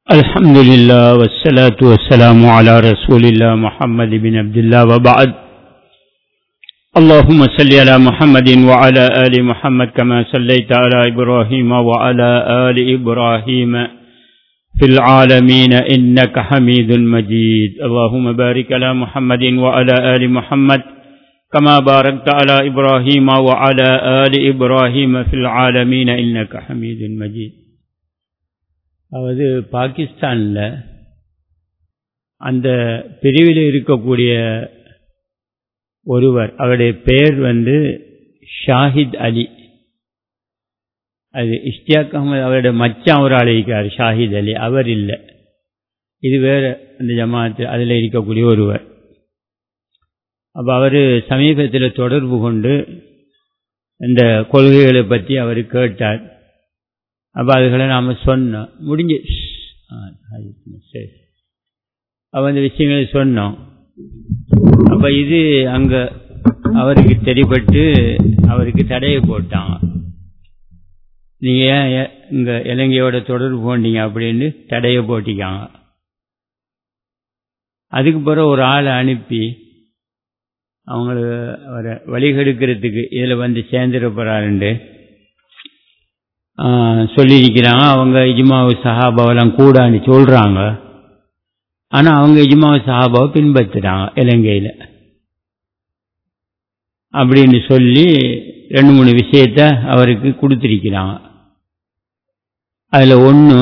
الحمد لله والصلاة والسلام على رسول الله محمد بن عبد الله وبعد اللهم صل على محمد وعلى آل محمد كما صليت على إبراهيم وعلى آل إبراهيم في العالمين إنك حميد مجيد اللهم بارك على محمد وعلى آل محمد كما باركت على إبراهيم وعلى آل إبراهيم في العالمين إنك حميد مجيد அதாவது பாகிஸ்தானில் அந்த பிரிவில் இருக்கக்கூடிய ஒருவர் அவருடைய பெயர் வந்து ஷாஹித் அலி அது இஷ்டியாக் அகமது அவருடைய மச்சான் ஒரு ஆள் இருக்கிறார் ஷாஹித் அலி அவர் இல்லை இது வேற அந்த ஜமாத்து அதில் இருக்கக்கூடிய ஒருவர் அப்போ அவர் சமீபத்தில் தொடர்பு கொண்டு இந்த கொள்கைகளை பற்றி அவர் கேட்டார் அப்போ அதுகளை நாம் சொன்னோம் முடிஞ்சு சரி அப்போ அந்த விஷயங்களை சொன்னோம் அப்போ இது அங்கே அவருக்கு தெரிப்பட்டு அவருக்கு தடையை போட்டாங்க நீங்கள் ஏன் இங்கே இலங்கையோட தொடர்பு போண்டீங்க அப்படின்னு தடையை போட்டிக்காங்க அதுக்கு பிறகு ஒரு ஆளை அனுப்பி அவங்கள அவரை வழிகெடுக்கிறதுக்கு இதில் வந்து சேர்ந்துட போகிறாருண்டு சொல்லியிருக்கிறாங்க அவங்க இஜ்மாவு சஹாபாவெல்லாம் கூடான்னு சொல்கிறாங்க ஆனால் அவங்க இஜ்மாவு சஹாபாவை பின்பற்றுறாங்க இலங்கையில் அப்படின்னு சொல்லி ரெண்டு மூணு விஷயத்த அவருக்கு கொடுத்துருக்கிறாங்க அதில் ஒன்று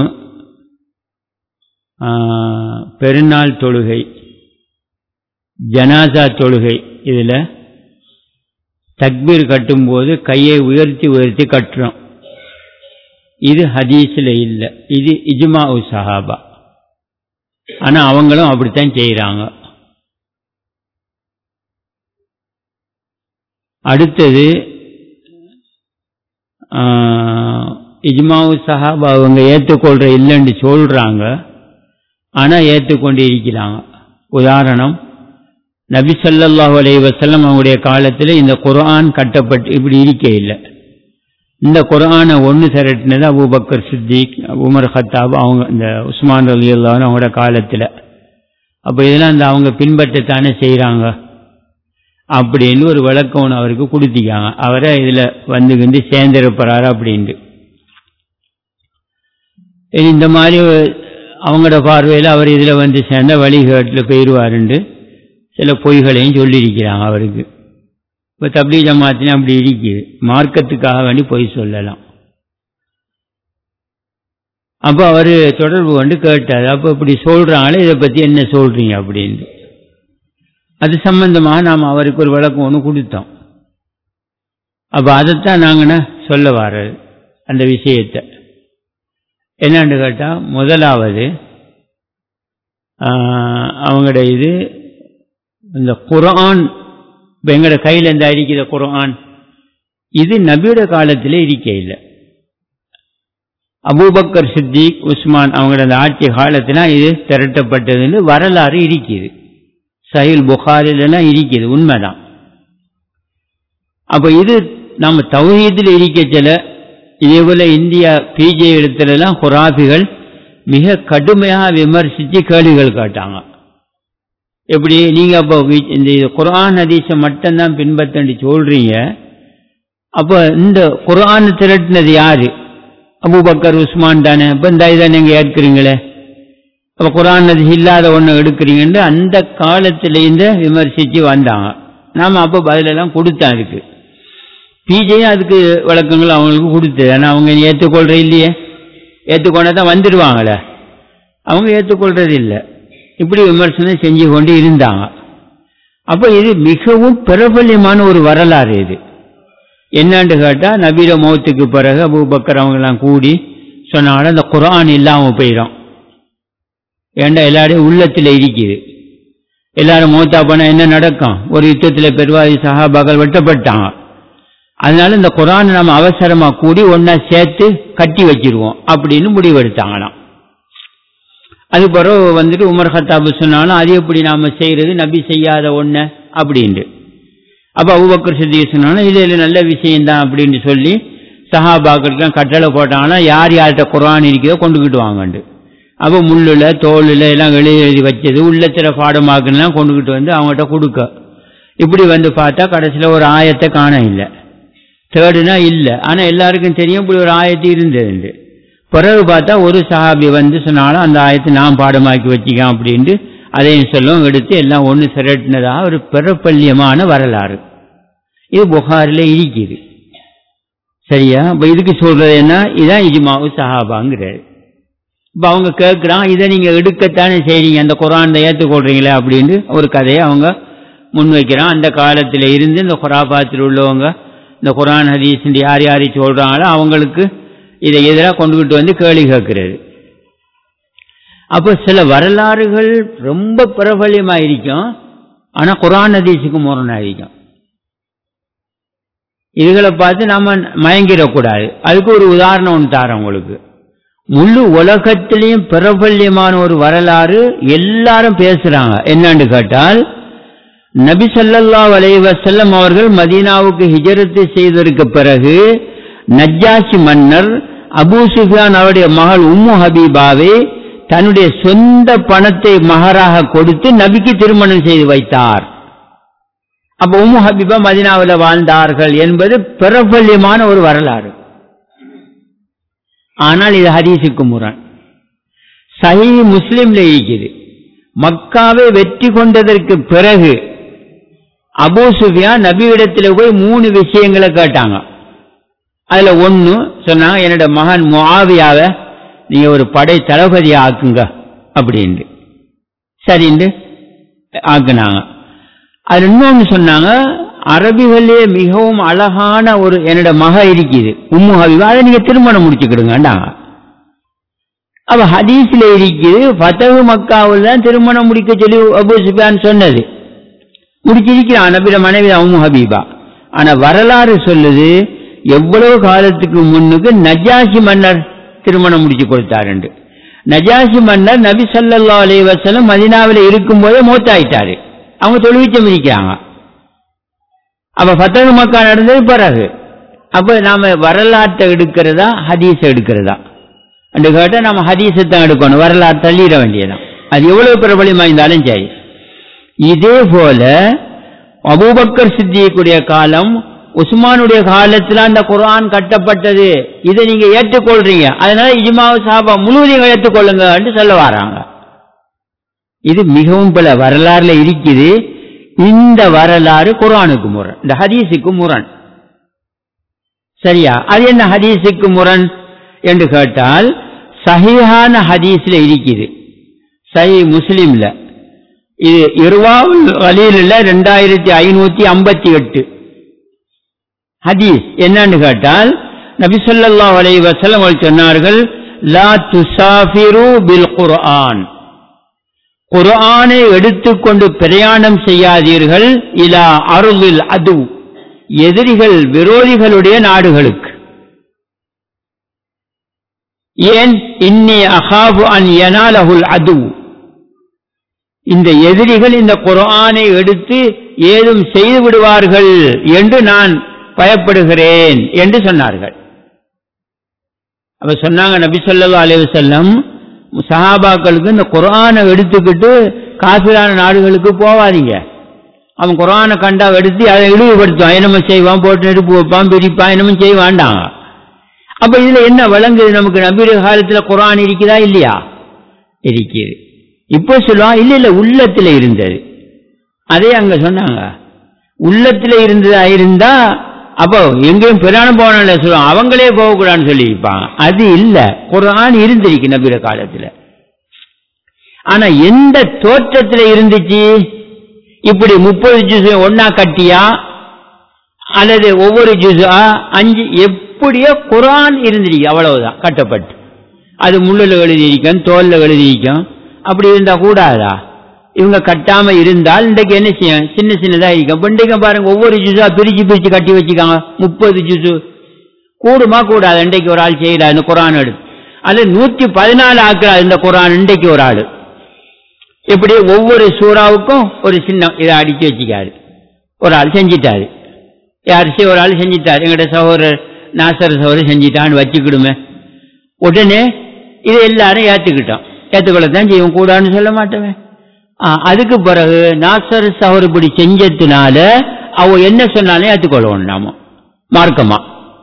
பெருநாள் தொழுகை ஜனாசா தொழுகை இதில் தக்பீர் கட்டும்போது கையை உயர்த்தி உயர்த்தி கட்டுறோம் இது ஹதீஸில் இல்லை இது இஜ்மா உ சஹாபா ஆனால் அவங்களும் அப்படித்தான் செய்கிறாங்க அடுத்தது இஜ்மாவு சஹாபா அவங்க ஏற்றுக்கொள்கிற இல்லைன்னு சொல்கிறாங்க ஆனால் ஏற்றுக்கொண்டு இருக்கிறாங்க உதாரணம் நபி சல்லாஹூ அலை வசல்லம் அவங்களுடைய காலத்தில் இந்த குரான் கட்டப்பட்டு இப்படி இருக்க இல்லை இந்த குரானை ஒன்று திரட்டினது அபுபக்கர் சித்திக் உமர் ஹத்தாப் அவங்க இந்த உஸ்மான் அலி அல்லான்னு அவங்களோட காலத்தில் அப்போ இதெல்லாம் அந்த அவங்க பின்பற்றத்தானே செய்கிறாங்க அப்படின்னு ஒரு விளக்கம் ஒன்று அவருக்கு கொடுத்திக்காங்க அவரை இதில் வந்து வந்து சேர்ந்திருப்பாரு அப்படின்ட்டு இந்த மாதிரி அவங்களோட பார்வையில் அவர் இதில் வந்து சேர்ந்த வழிகாட்டில் போயிடுவாருண்டு சில பொய்களையும் சொல்லியிருக்கிறாங்க அவருக்கு இப்போ தப்லீ ஜமாத்திலும் அப்படி இருக்குது மார்க்கத்துக்காக வேண்டி பொய் சொல்லலாம் அப்போ அவர் தொடர்பு கொண்டு கேட்டார் அப்போ இப்படி சொல்கிறாங்களே இதை பற்றி என்ன சொல்கிறீங்க அப்படின்ட்டு அது சம்பந்தமாக நாம் அவருக்கு ஒரு விளக்கம் ஒன்று கொடுத்தோம் அப்போ அதைத்தான் நாங்கள்னா சொல்ல வர்றது அந்த விஷயத்தை என்னன்னு கேட்டால் முதலாவது அவங்களோட இது இந்த குரான் இப்போ எங்களோட கையில் இந்த அறிக்கிற குரான் இது நபியோட காலத்தில் இருக்க இல்லை அபூபக்கர் சித்திக் உஸ்மான் அவங்களோட அந்த ஆட்சி காலத்தில் இது திரட்டப்பட்டதுன்னு வரலாறு இருக்குது சஹில் புகாரிலெல்லாம் இருக்குது உண்மைதான் அப்போ இது நம்ம தௌஹீதில் இருக்க சில இதே போல இந்தியா பிஜே இடத்துலலாம் குராபிகள் மிக கடுமையாக விமர்சித்து கேள்விகள் காட்டாங்க எப்படி நீங்கள் அப்போ இந்த குரான் ஹதீஸை மட்டும்தான் பின்பற்றி சொல்கிறீங்க அப்போ இந்த குரான் திரட்டினது யாரு அபுபக்கர் உஸ்மான் தானே இப்போ இந்த இதை நீங்கள் ஏற்கிறீங்களே அப்போ குரான் ஹதீஸ் இல்லாத ஒன்று எடுக்கிறீங்கன்னு அந்த காலத்திலேருந்து விமர்சித்து வந்தாங்க நாம் அப்போ பதிலெல்லாம் கொடுத்தா இருக்கு பிஜேயும் அதுக்கு விளக்கங்கள் அவங்களுக்கு கொடுத்தது ஆனால் அவங்க ஏற்றுக்கொள்கிற இல்லையே ஏற்றுக்கொண்டா தான் வந்துடுவாங்களே அவங்க ஏற்றுக்கொள்கிறது இல்லை இப்படி விமர்சனம் செஞ்சு கொண்டு இருந்தாங்க அப்போ இது மிகவும் பிரபல்யமான ஒரு வரலாறு இது என்னன்னு கேட்டால் நபீர மௌத்துக்கு பிறகு அபூபக்கர் அவங்கெல்லாம் கூடி சொன்னாங்க அந்த குரான் இல்லாமல் போயிடும் ஏண்டா எல்லாரும் உள்ளத்தில் இருக்குது எல்லாரும் மௌத்தா போனால் என்ன நடக்கும் ஒரு யுத்தத்தில் பெருவாதி சஹாபாக்கள் வெட்டப்பட்டாங்க அதனால இந்த குரானை நம்ம அவசரமாக கூடி ஒன்றா சேர்த்து கட்டி வச்சிருவோம் அப்படின்னு முடிவெடுத்தாங்களாம் அது பிறகு வந்துட்டு உமர் ஹத்தாபு சொன்னாலும் அது எப்படி நாம் செய்கிறது நபி செய்யாத ஒன்று அப்படின்ட்டு அப்போ அபுபக்கர் சித்திய சொன்னாலும் இது இது நல்ல விஷயம்தான் அப்படின்னு சொல்லி சஹாபாக்களுக்கெல்லாம் கட்டளை போட்டாங்கன்னா யார் யார்கிட்ட குரான் இருக்கிறதோ கொண்டுக்கிட்டு வாங்கண்டு அப்போ முள்ளுல தோலில் எல்லாம் எழுதி எழுதி வச்சது உள்ளத்தில் பாடமாக்குலாம் கொண்டுகிட்டு வந்து அவங்ககிட்ட கொடுக்க இப்படி வந்து பார்த்தா கடைசியில் ஒரு ஆயத்தை காண இல்லை தேர்டுனா இல்லை ஆனால் எல்லாருக்கும் தெரியும் இப்படி ஒரு ஆயத்து இருந்தது பிறகு பார்த்தா ஒரு சஹாபி வந்து சொன்னாலும் அந்த ஆயத்தை நான் பாடமாக்கி வச்சுக்கேன் அப்படின்ட்டு அதையும் சொல்லும் எடுத்து எல்லாம் ஒன்று சிரட்டினதாக ஒரு பிறப்பள்ளியமான வரலாறு இது புகாரில் இருக்குது சரியா இப்போ இதுக்கு சொல்றது என்ன இதான் இஜ்மாவு சஹாபாங்கிறாரு இப்போ அவங்க கேட்குறான் இதை நீங்கள் எடுக்கத்தானே செய்றீங்க அந்த குரானை ஏற்றுக்கொள்றீங்களே அப்படின்ட்டு ஒரு கதையை அவங்க முன்வைக்கிறான் அந்த காலத்தில் இருந்து இந்த குராபாத்தில் உள்ளவங்க இந்த குரான் ஹதீஸ் யார் யார் சொல்கிறாங்களோ அவங்களுக்கு இதை எதிராக கொண்டுகிட்டு வந்து கேள்வி கேட்கிறது அப்போ சில வரலாறுகள் ரொம்ப பிரபலியமாக இருக்கும் ஆனால் குரான் ஹதீஸுக்கு முரணாக இருக்கும் இதுகளை பார்த்து நம்ம மயங்கிடக்கூடாது அதுக்கு ஒரு உதாரணம் ஒன்று தரேன் உங்களுக்கு முழு உலகத்திலையும் பிரபல்யமான ஒரு வரலாறு எல்லாரும் பேசுறாங்க என்னன்னு கேட்டால் நபி சல்லல்லா வலைவசல்லம் அவர்கள் மதீனாவுக்கு ஹிஜரத்து செய்ததற்கு பிறகு நஜ்ஜாசி மன்னர் அபூ சுஃபியான் அவருடைய மகள் உம்மு ஹபீபாவை தன்னுடைய சொந்த பணத்தை மகராக கொடுத்து நபிக்கு திருமணம் செய்து வைத்தார் அப்ப உம்மு ஹபீபா மதினாவில் வாழ்ந்தார்கள் என்பது பிரபல்யமான ஒரு வரலாறு ஆனால் இது ஹதீஸுக்கு முரண் சஹி முஸ்லிம்ல இருக்குது மக்காவை வெற்றி கொண்டதற்கு பிறகு அபூ சுஃபியான் நபியிடத்தில் போய் மூணு விஷயங்களை கேட்டாங்க அதுல ஒன்னு சொன்னாங்க என்னோட மகன் முஆவியாவை நீங்க ஒரு படை தளபதி ஆக்குங்க அப்படின்ட்டு சரின்ட்டு ஆக்குனாங்க அது இன்னொன்று சொன்னாங்க அரபிகளே மிகவும் அழகான ஒரு என்னோட மக இருக்குது உம்மு ஹபீபா அதை நீங்க திருமணம் முடிச்சுக்கிடுங்கண்டாங்க அவ ஹதீஸ்ல இருக்குது ஃபதகு மக்காவில் தான் திருமணம் முடிக்க சொல்லி அபு சுஃபியான் சொன்னது முடிச்சிருக்கிறான் நபிட மனைவி உம்மு ஹபீபா ஆனா வரலாறு சொல்லுது எவ்வளவு காலத்துக்கு முன்னுக்கு நஜாசி மன்னர் திருமணம் முடிச்சு கொடுத்தாருண்டு நஜாசி மன்னர் நபி சல்லா அலி வசலம் மதினாவில் இருக்கும்போதே மூத்தாயிட்டாரு அவங்க தொழுவிச்சம் இருக்கிறாங்க அப்ப பத்தகு மக்கா நடந்தது பிறகு அப்ப நாம வரலாற்றை எடுக்கிறதா ஹதீஸ் எடுக்கிறதா என்று கேட்டால் நம்ம ஹதீஸை தான் எடுக்கணும் வரலாறு தள்ளிட வேண்டியதான் அது எவ்வளவு பிரபலியமா இருந்தாலும் சரி இதே போல அபூபக்கர் சித்தியக்கூடிய காலம் உஸ்மானுடைய காலத்தில் அந்த குரான் கட்டப்பட்டது இதை நீங்க ஏற்றுக்கொள்றீங்க அதனால இஜ்மாவு சாபா முழுவதையும் ஏற்றுக்கொள்ளுங்க என்று சொல்ல வராங்க இது மிகவும் பல வரலாறுல இருக்குது இந்த வரலாறு குரானுக்கு முரண் இந்த ஹதீஸுக்கு முரண் சரியா அது என்ன ஹதீஸுக்கு முரண் என்று கேட்டால் சஹீஹான ஹதீஸ்ல இருக்குது சஹி முஸ்லிம்ல இது இருவாவுல் வலியில் ரெண்டாயிரத்தி ஐநூத்தி ஐம்பத்தி எட்டு ஹதீஸ் என்னன்னு கேட்டால் நபிசல்லா அலை வசலம் சொன்னார்கள் லா துசாஃபிரு பில் குர்ஆன் குர்ஆனை எடுத்துக்கொண்டு பிரயாணம் செய்யாதீர்கள் இலா அருளில் அது எதிரிகள் விரோதிகளுடைய நாடுகளுக்கு ஏன் இன்னி அகாபு அன் யனாலகுல் அது இந்த எதிரிகள் இந்த குர்ஆனை எடுத்து ஏதும் செய்து விடுவார்கள் என்று நான் பயப்படுகிறேன் என்று சொன்னார்கள் அப்ப சொன்னாங்க நபி சொல்லா அலைவசல்லம் சஹாபாக்களுக்கு இந்த குரானை எடுத்துக்கிட்டு காசிரான நாடுகளுக்கு போவாதீங்க அவன் குரானை கண்டா எடுத்து அதை இழிவுபடுத்துவான் என்னமோ செய்வான் போட்டு நெருப்பு வைப்பான் பிரிப்பான் என்னமோ செய்வான்டாங்க அப்ப இதுல என்ன விளங்குது நமக்கு நபியுடைய காலத்துல குரான் இருக்குதா இல்லையா இருக்குது இப்போ சொல்லுவான் இல்ல இல்ல உள்ளத்துல இருந்தது அதே அங்க சொன்னாங்க உள்ளத்துல இருந்ததா இருந்தா அப்போ எங்கேயும் பிரயாணம் போனால சொல்லுவாங்க அவங்களே போகக்கூடாதுன்னு சொல்லியிருப்பாங்க அது இல்ல குரான் இருந்திருக்கு நபிர காலத்துல ஆனா எந்த தோற்றத்துல இருந்துச்சு இப்படி முப்பது ஜூஸ் ஒன்னா கட்டியா அல்லது ஒவ்வொரு ஜூஸா அஞ்சு எப்படியோ குரான் இருந்திருக்கு அவ்வளவுதான் கட்டப்பட்டு அது முள்ளில் எழுதியிருக்கும் தோல்ல எழுதியிருக்கும் அப்படி இருந்தா கூடாதா இவங்க கட்டாம இருந்தால் இன்றைக்கு என்ன செய்யும் சின்ன சின்னதா இருக்கும் இன்றைக்கு பாருங்க ஒவ்வொரு ஜூஸா பிரிச்சு பிரிச்சு கட்டி வச்சுக்காங்க முப்பது ஜூஸு கூடுமா கூடாது இன்றைக்கு ஒரு ஆள் செய்யறாரு இந்த குரான் எடுத்து அது நூத்தி பதினாலு ஆக்குறாரு இந்த குரான் இன்றைக்கு ஒரு ஆள் இப்படி ஒவ்வொரு சூறாவுக்கும் ஒரு சின்ன இதை அடிச்சு வச்சுக்காரு ஒரு ஆள் செஞ்சிட்டாரு யார் ஒரு ஆள் செஞ்சிட்டாரு எங்கட சகோதரர் நாசர் சகோதரர் செஞ்சிட்டான்னு வச்சுக்கிடுமே உடனே இதை எல்லாரும் ஏத்துக்கிட்டோம் ஏற்றுக்கொள்ளத்தான் செய்வோம் கூடான்னு சொல்ல மாட்டேன் அதுக்கு பிறகு நாசர் அவர் இப்படி செஞ்சதுனால அவ என்ன சொன்னாலும் ஏற்றுக்கொள்ளணும் நாம மார்க்கமா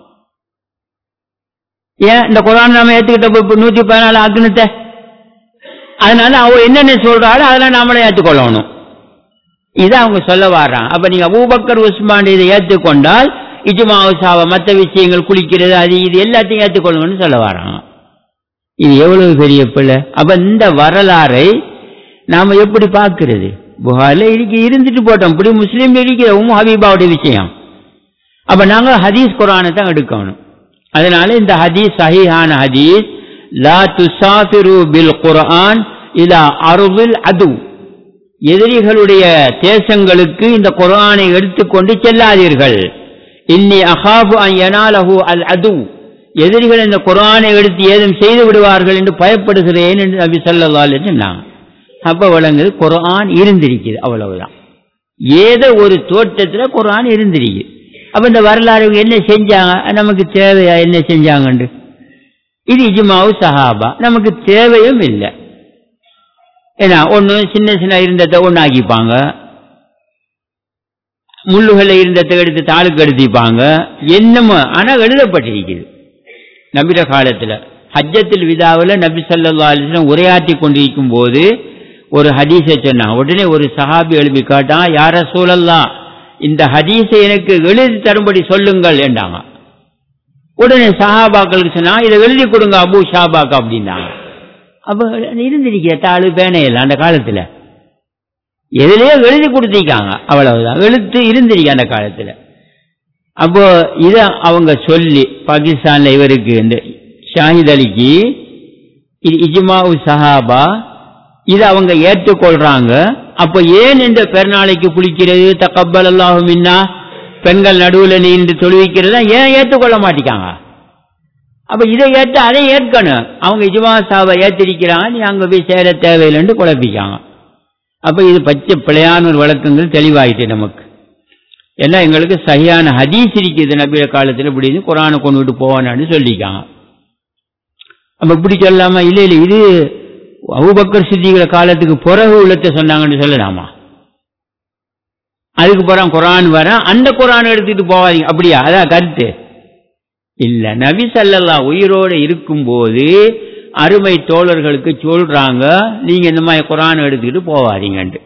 ஏன் இந்த குரான் நாம ஏத்துக்கிட்ட நூத்தி பதினாலு ஆக்குனத்தை அதனால அவ என்னென்ன சொல்றாளோ அதெல்லாம் நாமளே ஏற்றுக்கொள்ளணும் இதை அவங்க சொல்ல வர்றாங்க அப்ப நீங்க அபூபக்கர் உஸ்மான் இதை ஏற்றுக்கொண்டால் இஜுமாவுசாவ மற்ற விஷயங்கள் குளிக்கிறது அது இது எல்லாத்தையும் ஏற்றுக்கொள்ளுங்கன்னு சொல்ல வராங்க இது எவ்வளவு பெரிய பிள்ளை அப்ப இந்த வரலாறை நாம எப்படி பார்க்கிறது புகாரில் இருக்கு இருந்துட்டு போட்டோம் இப்படி முஸ்லீம் இருக்கிற உம் ஹபீபாவுடைய விஷயம் அப்ப நாங்க ஹதீஸ் குரானை தான் எடுக்கணும் அதனால இந்த ஹதீஸ் சஹிஹான ஹதீஸ் லா துசாஃபிரு பில் குர்ஆன் இலா அருவில் அது எதிரிகளுடைய தேசங்களுக்கு இந்த குர்ஆனை எடுத்துக்கொண்டு செல்லாதீர்கள் இன்னி அஹாபு அன் யனாலஹு அல் அது எதிரிகள் இந்த குர்ஆனை எடுத்து ஏதும் செய்து விடுவார்கள் என்று பயப்படுகிறேன் என்று நபி ஸல்லல்லாஹு அலைஹி சொன்னாங்க அப்ப விளங்குது குர்ஆன் இருந்திருக்குது அவ்வளவுதான் ஏதோ ஒரு தோட்டத்தில் குர்ஆன் இருந்திருக்கு அப்ப இந்த வரலாறு என்ன செஞ்சாங்க நமக்கு தேவையா என்ன செஞ்சாங்கன்று இது இஜ்மாவு சஹாபா நமக்கு தேவையும் இல்லை ஏன்னா ஒன்று சின்ன சின்ன இருந்தத்தை ஒன்று ஆக்கிப்பாங்க முள்ளுகளில் இருந்தத்தை எடுத்து தாளுக்கு எடுத்திப்பாங்க என்னமோ ஆனால் எழுதப்பட்டிருக்குது நபிர காலத்தில் ஹஜ்ஜத்தில் விதாவில் நபி சல்லா அலிஸ்லாம் உரையாற்றி கொண்டிருக்கும் போது ஒரு ஹதீஸை சொன்னாங்க உடனே ஒரு சஹாபி எழுப்பி காட்டான் யார சூழல்லா இந்த ஹதீஸை எனக்கு எழுதி தரும்படி சொல்லுங்கள் என்றாங்க உடனே சஹாபாக்களுக்கு சொன்னா இதை எழுதி கொடுங்க அபு ஷாபாக் அப்படின்னாங்க அப்ப இருந்திருக்கிற தாளு பேனையில் அந்த காலத்துல எதுலயோ எழுதி கொடுத்திருக்காங்க அவ்வளவுதான் எழுத்து இருந்திருக்கு அந்த காலத்துல அப்போ இத அவங்க சொல்லி பாகிஸ்தான்ல இவருக்கு இந்த ஷாஹித் அலிக்கு இது இஜ்மாவு சஹாபா இதை அவங்க ஏற்றுக்கொள்றாங்க அப்ப ஏன் இந்த பெருநாளைக்கு குளிக்கிறது தக்கப்பல் அல்லாஹு மின்னா பெண்கள் நடுவில் நின்று தொழுவிக்கிறதா ஏன் ஏற்றுக்கொள்ள மாட்டேங்காங்க அப்ப இதை ஏற்று அதை ஏற்கணும் அவங்க இஜ்மா சாவை ஏற்றிருக்கிறாங்க நீ அங்க போய் சேர தேவையில்லைன்னு குழப்பிக்காங்க அப்ப இது பச்சை பிழையான ஒரு வழக்கங்கள் தெளிவாயிட்டு நமக்கு எல்லாம் எங்களுக்கு சரியான ஹதீஸ் இருக்குது நபிய காலத்தில் இப்படின்னு குரானை கொண்டு விட்டு போவானான்னு சொல்லிக்காங்க அப்ப இப்படி சொல்லாம இல்லை இல்லை இது அபுபக்கர் சித்திகிற காலத்துக்கு பிறகு உள்ளத்தை சொன்னாங்கன்னு சொல்லலாமா அதுக்கு பிறகு குரான் வர அந்த குரான் எடுத்துட்டு போவாதீங்க அப்படியா அதான் கருத்து இல்ல நபி சல்லல்லா உயிரோடு இருக்கும்போது அருமை தோழர்களுக்கு சொல்றாங்க நீங்க இந்த மாதிரி குரான் எடுத்துக்கிட்டு போவாதீங்கன்ட்டு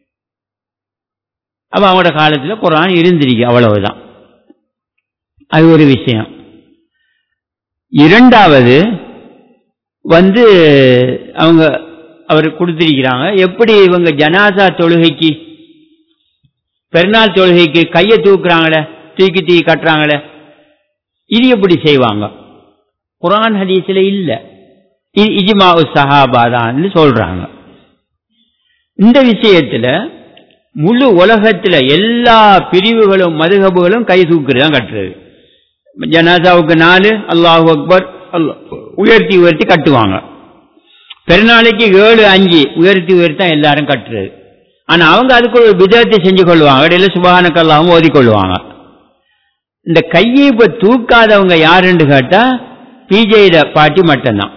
அப்ப அவங்களோட காலத்தில் குரான் இருந்திருக்கு அவ்வளவுதான் அது ஒரு விஷயம் இரண்டாவது வந்து அவங்க அவர் கொடுத்திருக்கிறாங்க எப்படி இவங்க ஜனாசா தொழுகைக்கு பெருநாள் தொழுகைக்கு கையை தூக்குறாங்களே தூக்கி தூக்கி கட்டுறாங்களே இது எப்படி செய்வாங்க குரான் ஹதீஸில் இல்லை இது இஜ்மாவு சஹாபாதான்னு சொல்றாங்க இந்த விஷயத்துல முழு உலகத்துல எல்லா பிரிவுகளும் மதுகபுகளும் கை தூக்குறது தான் கட்டுறது ஜனாசாவுக்கு நாலு அல்லாஹு அக்பர் உயர்த்தி உயர்த்தி கட்டுவாங்க பெருநாளைக்கு ஏழு அஞ்சு உயர்த்தி உயர்த்தி தான் எல்லாரும் கட்டுறது ஆனா அவங்க அதுக்கு ஒரு விதத்தை செஞ்சு கொள்வாங்க இடையில சுபகானக்கல்லாவும் ஓதிக்கொள்வாங்க இந்த கையை இப்ப தூக்காதவங்க யாருன்னு கேட்டா பிஜேட பாட்டி மட்டும்தான்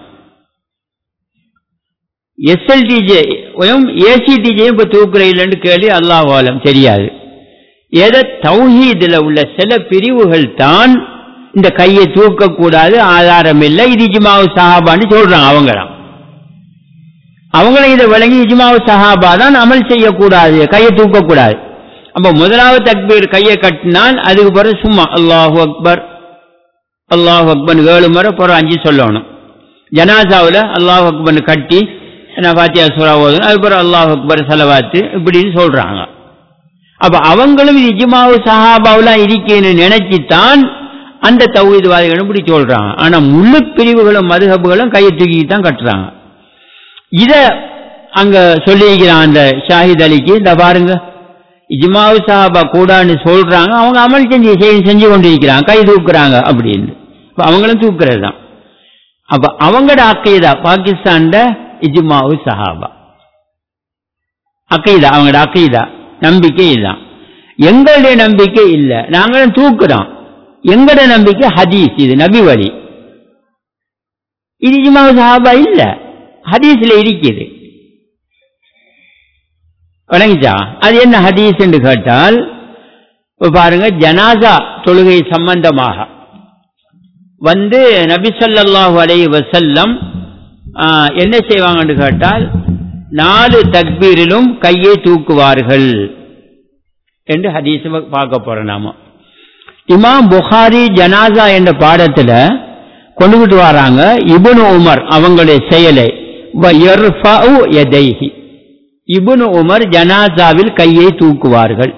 எஸ்எல்டிஜேயும் ஏசிடிஜேயும் இப்ப தூக்குற இல்லைன்னு கேள்வி அல்லாஹாலம் தெரியாது ஏதோ தௌஹீதுல உள்ள சில பிரிவுகள் தான் இந்த கையை தூக்கக்கூடாது ஆதாரம் இல்லை இது இஜ்மாவு சஹாபான்னு சொல்றாங்க அவங்களாம் அவங்களும் இதை விளங்கி இஜ்மாவு சஹாபா தான் அமல் செய்யக்கூடாது கையை தூக்கக்கூடாது அப்ப முதலாவது தக்பீர் கையை கட்டினால் அதுக்கு பிறகு சும்மா அல்லாஹு அக்பர் அல்லாஹு அக்பர் ஏழு முறை பிறகு அஞ்சு சொல்லணும் ஜனாசாவில் அல்லாஹு அக்பர் கட்டி நான் பாத்தியா சுரா ஓதணும் அது பிறகு அல்லாஹு அக்பர் செலவாத்து இப்படின்னு சொல்றாங்க அப்ப அவங்களும் இது இஜ்மாவு சஹாபாவெல்லாம் இருக்கேன்னு நினைச்சுத்தான் அந்த தௌஹீத்வாதிகளும் இப்படி சொல்றாங்க ஆனா முழு பிரிவுகளும் மதுஹபுகளும் கையை தூக்கி தான் கட்டுறாங்க இத அங்க சொல்லியிருக்கிறான் அந்த ஷாஹித் அலிக்கு இந்த பாருங்க இஜ்மாவு சாஹாபா கூடான்னு சொல்றாங்க அவங்க அமல் செஞ்சு செஞ்சு கொண்டிருக்கிறாங்க கை தூக்குறாங்க அப்படின்னு அவங்களும் தூக்குறது தான் அப்ப அவங்களோட அக்கைதா பாகிஸ்தான்ல இஜ்மாவு சஹாபா அக்கைதா அவங்களோட அக்கைதா நம்பிக்கை இதுதான் எங்களுடைய நம்பிக்கை இல்லை நாங்களும் தூக்குறோம் எங்கட நம்பிக்கை ஹதீஸ் இது நபி வழி இது இஜ்மாவு சஹாபா இல்ல ஹதீஸ்ல இருக்குது வணங்கிச்சா அது என்ன ஹதீஸ் என்று கேட்டால் இப்ப பாருங்க ஜனாசா தொழுகை சம்பந்தமாக வந்து நபி ஸல்லல்லாஹு அலைஹி வஸல்லம் ஆ, என்ன செய்வாங்கன்னு கேட்டால் நாலு தக்பீரிலும் கையை தூக்குவார்கள் என்று ஹதீஸ் பார்க்க போறோம் நாம இமாம் புகாரி ஜனாசா என்ற பாடத்துல கொண்டுகிட்டு வராங்க இப்னு உமர் அவங்களுடைய செயலை வ யர்ஃபஉ யதைஹி இப்னு உமர் ஜனாசாவில் கையை தூக்குவார்கள்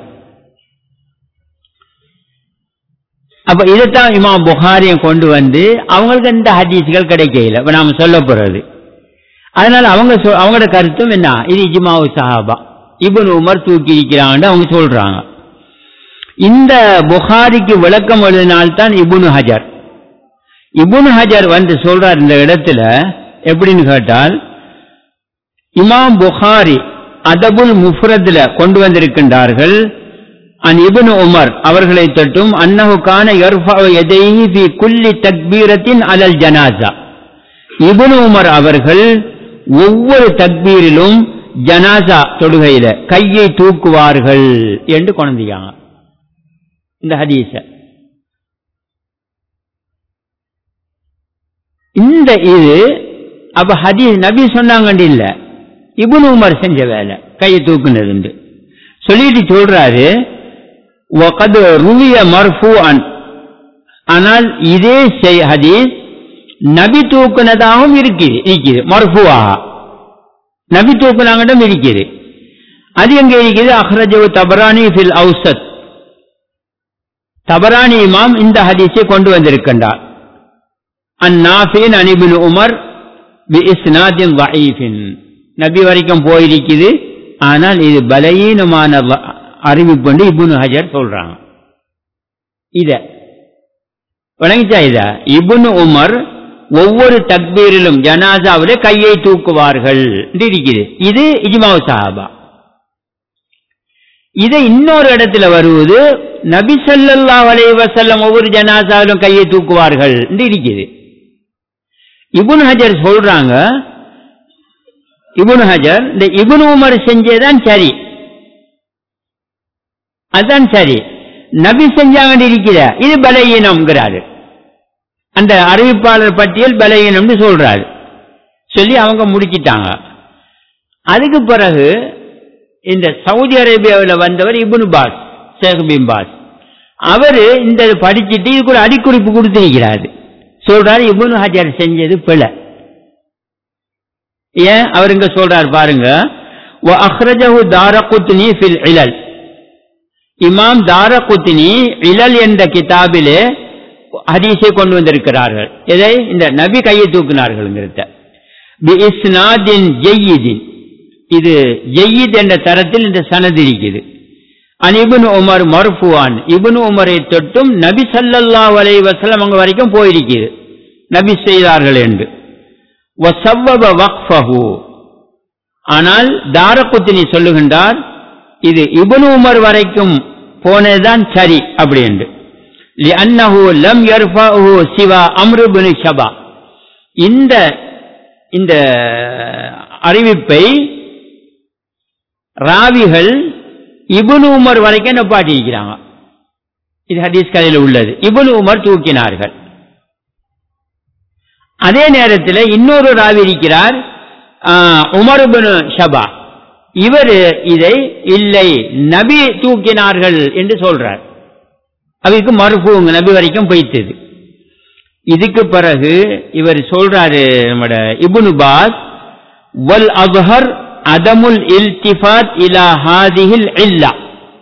அப்ப இதைத்தான் இமாம் புகாரியை கொண்டு வந்து அவங்களுக்கு இந்த ஹதீஸ்கள் கிடைக்கல இப்ப நாம சொல்ல போறது அதனால அவங்க சொ- அவங்களோட கருத்தும் என்ன இது இஜ்மாவு சஹாபா இப்னு உமர் தூக்கி இருக்கிறாங்கன்னு அவங்க சொல்றாங்க இந்த புகாரிக்கு விளக்கம் எழுதினால்தான் இப்னு ஹஜர் இப்னு ஹஜர் வந்து சொல்றார் இந்த இடத்துல எப்படின்னு கேட்டால் இமாம் புகாரி அதபுல் முஃப்ரத்ல கொண்டு வந்திருக்கின்றார்கள் அன் இப்னு உமர் அவர்களை தொட்டும் அன்னஹு கான யர்ஃபஉ யதைஹி ஃபி குல்லி தக்பீரத்தின் அலல் ஜனாசா இப்னு உமர் அவர்கள் ஒவ்வொரு தக்பீரிலும் ஜனாசா தொடுகையில கையை தூக்குவார்கள் என்று கொண்டிருக்காங்க இந்த ஹதீஸ இந்த இது அப்ப ஹதீஸ் நபி சொன்னாங்கன்னு இல்ல இப்னு உமர் செஞ்ச வேலை கையை தூக்குனதுண்டு சொல்லிட்டு சொல்றாரு وقد روي مرفوعا ஆனால் இதே செய்- ஹதீஸ் நபி தூக்குனதாகவும் இருக்குது இருக்குது மர்ஃபுவாக நபி தூக்குனாங்கட்டும் இருக்குது அது எங்க இருக்குது அஹ்ரஜவு தபரானி ஃபில் அவுசத் தபரானி இமாம் இந்த ஹதீஸை கொண்டு வந்திருக்கின்றார் அந்நாஃபின் அனிபின் உமர் பி இஸ்னாதின் வஈஃபின் நபி வரைக்கும் போயிருக்குது ஆனால் இது பலவீனமான வ- அறிவிப்பு இப்னு ஹஜர் சொல்றாங்க இத வணங்கிச்சா இத இப்னு உமர் ஒவ்வொரு தக்பீரிலும் ஜனாசாவிலே கையை தூக்குவார்கள் என்று இருக்குது இது இஜ்மாவு சஹாபா இதை இன்னொரு இடத்துல வருவது நபி ஸல்லல்லாஹு அலைஹி வஸல்லம் ஒவ்வொரு ஜனாசாவிலும் கையை தூக்குவார்கள் என்று இருக்குது இப்னு ஹஜர் சொல்றாங்க இப்னு ஹஜர் இந்த இப்னு உமர் செஞ்சதுதான் சரி அதான் சரி நபி செஞ்சாங்க இருக்கிற இது பலகீனம்ங்கிறாரு அந்த அறிவிப்பாளர் பட்டியல் பலகீனம்னு சொல்றாரு சொல்லி அவங்க முடிச்சிட்டாங்க அதுக்கு பிறகு இந்த சவுதி அரேபியாவில் வந்தவர் இப்னு பாஸ் ஷேக் பின் பாஸ் அவரு இந்த படிச்சுட்டு இதுக்கு ஒரு அடிக்குறிப்பு கொடுத்திருக்கிறாரு சொல்றாரு இப்னு ஹஜர் செஞ்சது பிழை ஏன் அவர் இங்க சொல்றார் பாருங்க وأخرجه دارقطني في العلل இமாம் தாரகுத்தினி இலல் என்ற கிதாபிலே ஹதீஸை கொண்டு வந்திருக்கிறார்கள் எதை இந்த நபி கையை தூக்கினார்கள்ங்கிறத பி இஸ்னாதின் ஜெய்யிதின் இது ஜெய்யித் என்ற தரத்தில் இந்த சனது இருக்குது அன் இப்னு உமர் மர்ஃபுவான் இப்னு உமரை தொட்டும் நபி ஸல்லல்லாஹு அலைஹி வஸல்லம் அங்க வரைக்கும் போயிருக்குது நபி செய்தார்கள் என்று வசவ்வப வக்ஃபஹு ஆனால் தாரகுத்தினி சொல்லுகின்றார் இது இப்னு உமர் வரைக்கும் போனதுதான் சரி அப்படி என்று لأنه لم يرفعه سوى عمرو بن شبا இந்த இந்த அறிவிப்பை ராவிகள் இப்னு உமர் வரைக்கும் நப்பாட்டி இருக்கிறாங்க இது ஹதீஸ் கதையில் உள்ளது இப்னு உமர் தூக்கினார்கள் அதே நேரத்தில் இன்னொரு ராவி இருக்கிறார் உமர் பின் ஷபா இவர் இதை இல்லை நபி தூக்கினார்கள் என்று சொல்றார் அவருக்கு மறுப்புங்க நபி வரைக்கும் போய்த்தது இதுக்கு பிறகு இவர் சொல்றாரு நம்மட இப்னு பாஸ் வல் அப்ஹர் அதமுல் இல்திஃபாத் இலா ஹாதிஹில் இல்லா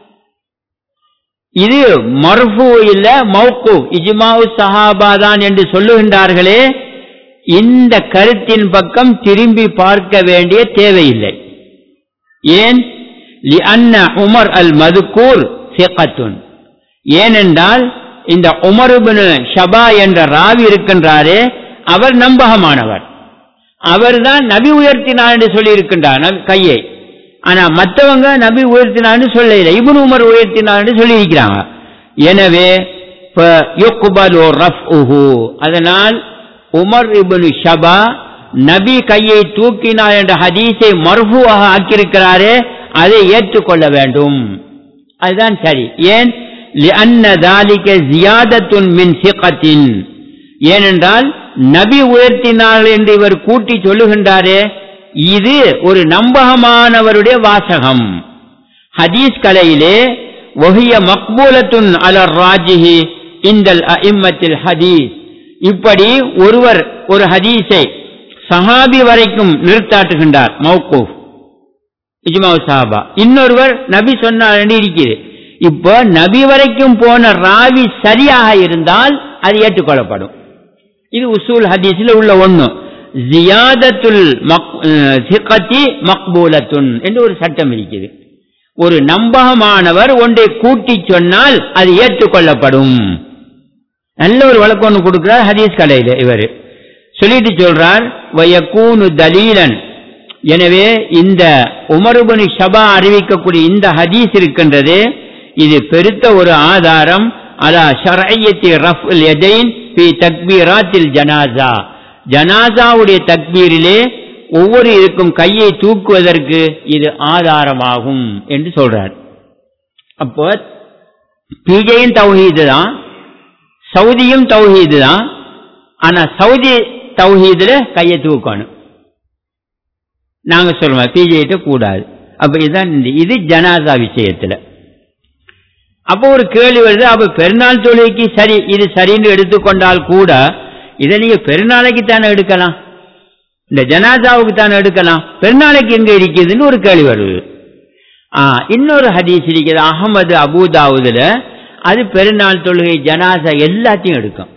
இது மர்ஃபு இல்ல மௌக்கு இஜ்மாவு சஹாபா தான் என்று சொல்லுகின்றார்களே இந்த கருத்தின் பக்கம் திரும்பி பார்க்க வேண்டிய தேவையில்லை ஏன் லிஅன்ன உமர் அல் மதுக்கூர் சிகத்துன் ஏனென்றால் இந்த உமருபின் ஷபா என்ற ராவி இருக்கின்றாரே அவர் நம்பகமானவர் அவர்தான் நபி உயர்த்தினார் என்று சொல்லி இருக்கின்றார் கையை ஆனா மற்றவங்க நபி உயர்த்தினார்னு சொல்லல இபுன் உமர் உயர்த்தினார் என்று சொல்லி இருக்கிறாங்க எனவே அதனால் உமர் இபனு ஷபா நபி கையை தூக்கினார் என்ற ஹதீஸை மர்ஃபுவாக ஆக்கியிருக்கிறாரே அதை ஏற்றுக்கொள்ள வேண்டும் அதுதான் சரி ஏன் لأن ذلك زيادة من ثقة ஏனென்றால் நபி உயர்த்தினார்கள் என்று இவர் கூட்டி சொல்லுகின்றாரே இது ஒரு நம்பகமானவருடைய வாசகம் ஹதீஸ் கலையிலே ஒஹிய மக்பூலத்துன் அலர் ராஜிஹி இந்தல் அஇம்மத்தில் ஹதீஸ் இப்படி ஒருவர் ஒரு ஹதீஸை சஹாபி வரைக்கும் நிறுத்தாட்டுகின்றார் மௌகூஃப் இஜ்மாவு சஹாபா இன்னொருவர் நபி சொன்னார் என்று இருக்கிறது இப்போ நபி வரைக்கும் போன ராவி சரியாக இருந்தால் அது ஏற்றுக்கொள்ளப்படும் இது உசூல் ஹதீஸில் உள்ள ஒண்ணு ஜியாதத்துல் சிகத்தி மக்பூலத்துன் என்று ஒரு சட்டம் இருக்குது ஒரு நம்பகமானவர் ஒன்றை கூட்டி சொன்னால் அது ஏற்றுக்கொள்ளப்படும் நல்ல ஒரு வழக்கு ஒன்று கொடுக்கிறார் ஹதீஸ் கலையில இவர் சொல்லிட்டு சொல்றார் வயக்கூனு தலீலன் எனவே இந்த உமருபனி ஷபா அறிவிக்கக்கூடிய இந்த ஹதீஸ் இருக்கின்றது இது பெருத்த ஒரு ஆதாரம் அலா ஷரையத்தி ரஃப் எதைன் பி தக்பீராத்தில் ஜனாசா ஜனாசாவுடைய தக்பீரிலே ஒவ்வொரு இருக்கும் கையை தூக்குவதற்கு இது ஆதாரமாகும் என்று சொல்றார் அப்போ பிஜையும் தௌஹீது தான் சவுதியும் தௌஹீது தான் ஆனா சவுதி தௌஹீதுல கையை தூக்கணும் நாங்க சொல்லுவோம் பிஜேட்ட கூடாது அப்ப இதுதான் இது ஜனாசா விஷயத்துல அப்போ ஒரு கேள்வி வருது அப்ப பெருநாள் தொழுகைக்கு சரி இது சரின்னு எடுத்துக்கொண்டால் கூட இதை நீங்க பெருநாளைக்கு தானே எடுக்கலாம் இந்த ஜனாசாவுக்கு தானே எடுக்கலாம் பெருநாளைக்கு எங்க இருக்குதுன்னு ஒரு கேள்வி வருது ஆ இன்னொரு ஹதீஸ் இருக்குது அகமது அபுதாவுதுல அது பெருநாள் தொழுகை ஜனாசா எல்லாத்தையும் எடுக்கும்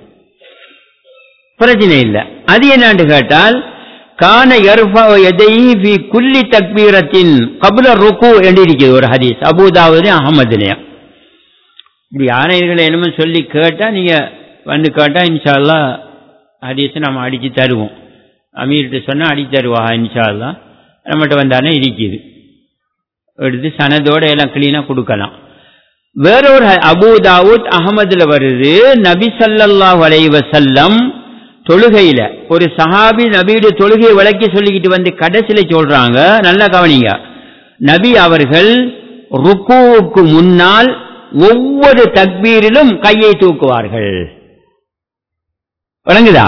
பிரச்சனை இல்லை அது என்னான்னு கேட்டால் கான எதைஹி குல்லி தக்பீரத்தின் கபுல ருக்கு என்று இருக்குது ஒரு ஹதீஸ் அபுதாவுலையும் அகமதுலையும் இப்படி யானைகளை என்னமோ சொல்லி கேட்டா நீங்க வந்து கேட்டா இன்ஷால்லா ஹதீஸை நம்ம அடிச்சு தருவோம் அமீர்கிட்ட சொன்னா அடிச்சு தருவா இன்ஷால்லா நம்மகிட்ட வந்தானே இருக்குது எடுத்து சனதோட எல்லாம் கிளீனா கொடுக்கலாம் வேறொரு அபுதாவுத் அகமதுல வருது நபி சல்லாஹ் வலைவசல்லம் தொழுகையில ஒரு சஹாபி நபியுடைய தொழுகையை விளக்கி சொல்லிக்கிட்டு வந்து கடைசியில சொல்றாங்க நல்லா கவனிங்க நபி அவர்கள் ருக்குவுக்கு முன்னால் ஒவ்வொரு தக்பீரிலும் கையை தூக்குவார்கள் விளங்குதா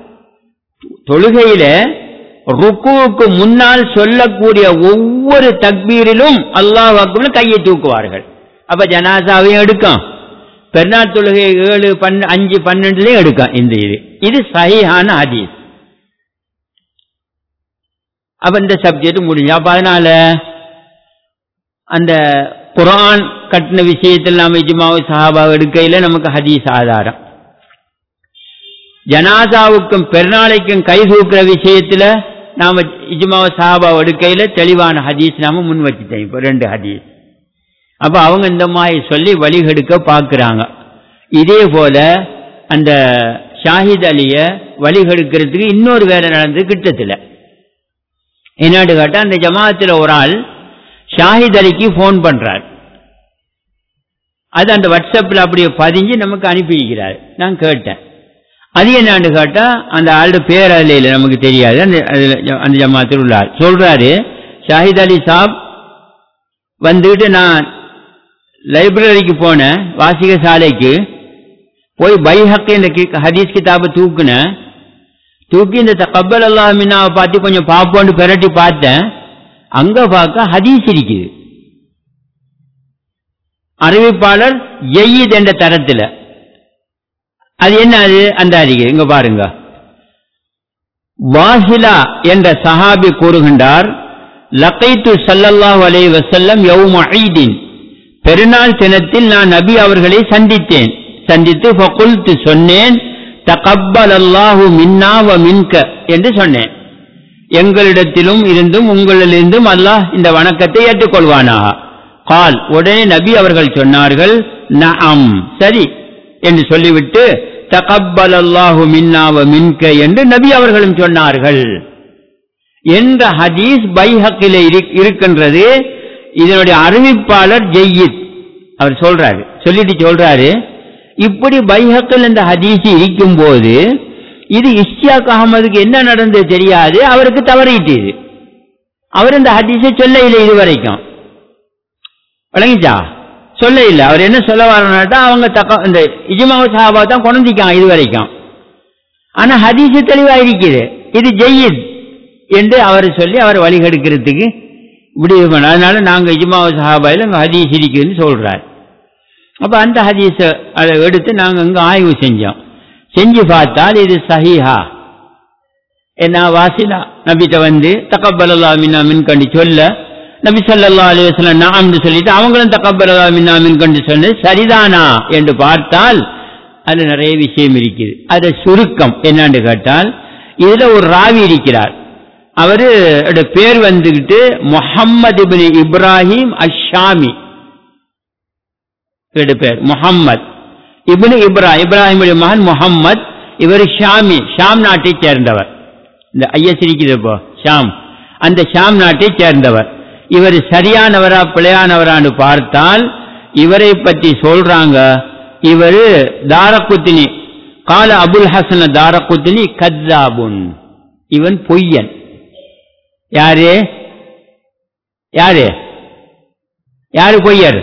தொழுகையில ருக்குவுக்கு முன்னால் சொல்லக்கூடிய ஒவ்வொரு தக்பீரிலும் அல்லாஹ் அக்பர் கையை தூக்குவார்கள் அப்ப ஜனாசாவையும் எடுக்கும் பெருநாள் தொழுகை ஏழு பன் அஞ்சு பன்னெண்டுலயும் எடுக்கும் இந்த இது இது சகிஹான ஹதீஸ் அப்ப இந்த சப்ஜெக்ட் முடிஞ்சு அப்ப அதனால அந்த குரான் கட்டின விஷயத்தில் நாம் இஜ்மாவு சஹாபா எடுக்கையில நமக்கு ஹதீஸ் ஆதாரம் ஜனாசாவுக்கும் பெருநாளைக்கும் கை தூக்குற விஷயத்துல நாம இஜ்மாவு சஹாபா எடுக்கையில தெளிவான ஹதீஸ் நாம முன் வச்சுட்டோம் இப்போ ரெண்டு ஹதீஸ் அப்ப அவங்க இந்த மாதிரி சொல்லி வழிகெடுக்க பார்க்கிறாங்க இதே போல அந்த ஷாஹித் அலிய வழிகெடுக்கிறதுக்கு இன்னொரு வேலை நடந்தது கிட்டத்தில் என்னன்னு கேட்டா அந்த ஜமாத்தில் ஒரு ஆள் ஷாஹித் அலிக்கு ஃபோன் பண்றார் அது அந்த வாட்ஸ்அப்பில் அப்படியே பதிஞ்சு நமக்கு அனுப்பியிருக்கிறார் நான் கேட்டேன் அது என்னான்னு கேட்டா அந்த ஆளோட பேர் அதில் இல்லை நமக்கு தெரியாது அந்த அந்த ஜமாத்தில் உள்ள ஆள் சொல்றாரு ஷாஹித் அலி சாப் வந்துட்டு நான் லைப்ரரிக்கு போனேன் வாசிக சாலைக்கு போய் பைஹக்கு இந்த ஹதீஸ் கிதாபை தூக்குனேன் தூக்கி இந்த கப்பல் அல்லாஹ் மின்னாவை பார்த்து கொஞ்சம் பார்ப்போன்னு பெரட்டி பார்த்தேன் அங்க பார்க்க ஹதீஸ் இருக்குது அறிவிப்பாளர் ஜெயித் என்ற தரத்தில் அது என்ன அது அந்த அறிக்கை இங்க பாருங்க வாஹிலா என்ற சஹாபி கூறுகின்றார் லக்கைத்து சல்லல்லாஹு அலை வசல்லம் யௌம ஐதீன் பெருநாள் தினத்தில் நான் நபி அவர்களை சந்தித்தேன் சந்தித்து ஃபகுல்த்து சொன்னேன் தகப்பல் அல்லாஹு மின்னா வ மின்க என்று சொன்னேன் எங்களிடத்திலும் இருந்தும் உங்களிலிருந்தும் அல்லாஹ் இந்த வணக்கத்தை ஏற்றுக்கொள்வானாக கால் உடனே நபி அவர்கள் சொன்னார்கள் நஅம் சரி என்று சொல்லிவிட்டு தகப்பல் அல்லாஹு மின்னா வ மின்க என்று நபி அவர்களும் சொன்னார்கள் என்ற ஹதீஸ் பைஹக்கில இருக்கின்றது இதனுடைய அறிவிப்பாளர் ஜெய்யித் அவர் சொல்றாரு சொல்லிட்டு சொல்றாரு இப்படி பைஹக்கில் இந்த ஹதீஸ் இருக்கும் போது இது இஷ்யாக் அகமதுக்கு என்ன நடந்தது தெரியாது அவருக்கு தவறிட்டு அவர் இந்த ஹதீஸை சொல்ல இல்லை இது வரைக்கும் விளங்கிச்சா சொல்ல இல்லை அவர் என்ன சொல்ல வரனாட்டா அவங்க தக்க இந்த இஜ்மாவு சஹாபா தான் குழந்திக்கான் இது வரைக்கும் ஆனா ஹதீஸ் தெளிவா இருக்குது இது ஜெயித் என்று அவர் சொல்லி அவர் வழிகெடுக்கிறதுக்கு இப்படி இது பண்ண அதனால நாங்க இஜ்மாவு சஹாபாயில் அங்கே ஹதீஸ் இருக்குதுன்னு சொல்றார் அப்ப அந்த ஹதீஸை அதை எடுத்து நாங்க அங்க ஆய்வு செஞ்சோம் செஞ்சு பார்த்தால் இது சஹீஹா என்ன வாசிலா நபிட்ட வந்து தக்கப்பலல்லா மின்னா மின் கண்டு சொல்ல நபி ஸல்லல்லாஹு அலைஹி வஸல்லம் நாம்னு சொல்லிட்டு அவங்களும் தக்கப்பலல்லா மின்னா மின் கண்டு சொன்னது சரிதானா என்று பார்த்தால் அது நிறைய விஷயம் இருக்குது அது சுருக்கம் என்னன்னு கேட்டால் இதுல ஒரு ராவி இருக்கிறார் அவரு அவருடைய பேர் வந்துகிட்டு முஹம்மது இப்னு இப்ராஹிம் அஷாமி இவருடைய பேர் முஹம்மத் இப்னு இப்ராஹிம் இப்ராஹிமுடைய மகன் முஹம்மத் இவர் ஷாமி ஷாம் நாட்டைச் சேர்ந்தவர் இந்த ஐஎஸ் இருக்குது இப்போ ஷாம் அந்த ஷாம் நாட்டைச் சேர்ந்தவர் இவர் சரியானவரா பிழையானவரான்னு பார்த்தால் இவரை பற்றி சொல்றாங்க இவர் தாரக்குத்தினி கால அபுல் ஹசன தாரக்குத்தினி கத்தாபுன் இவன் பொய்யன் யாரு யாரு யாரு பொய்யர்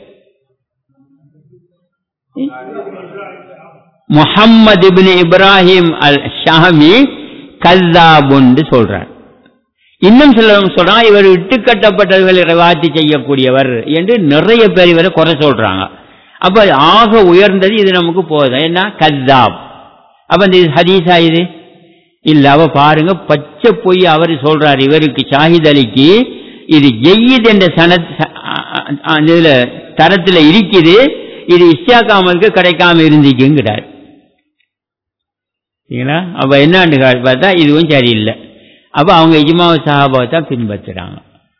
Muhammad ibn Ibrahim al Shami கல்லாபுன்னு சொல்றார் இன்னும் சிலவங்க சொல்றாங்க இவர் இட்டுக்கட்டப்பட்டவர்களை ரிவாத்தி செய்யக்கூடியவர் என்று நிறைய பேர் இவரை குறை சொல்றாங்க அப்ப ஆக உயர்ந்தது இது நமக்கு போதும் என்ன கத்தாப் அப்ப இந்த ஹதீஸா இது இல்ல அவ பாருங்க பச்சை பொய் அவர் சொல்றார் இவருக்கு ஷாஹித் அலிக்கு இது ஜெய்யித் என்ற சனத் இதுல தரத்துல இருக்குது இது இஷ்யாக்காமலுக்கு கிடைக்காம இருந்துக்குங்கிறார் சரிங்களா அப்ப என்னான்னு பார்த்தா இதுவும் சரியில்லை அப்ப அவங்க இஜ்மாவ சஹாபாவை தான் பின்பற்றுறாங்க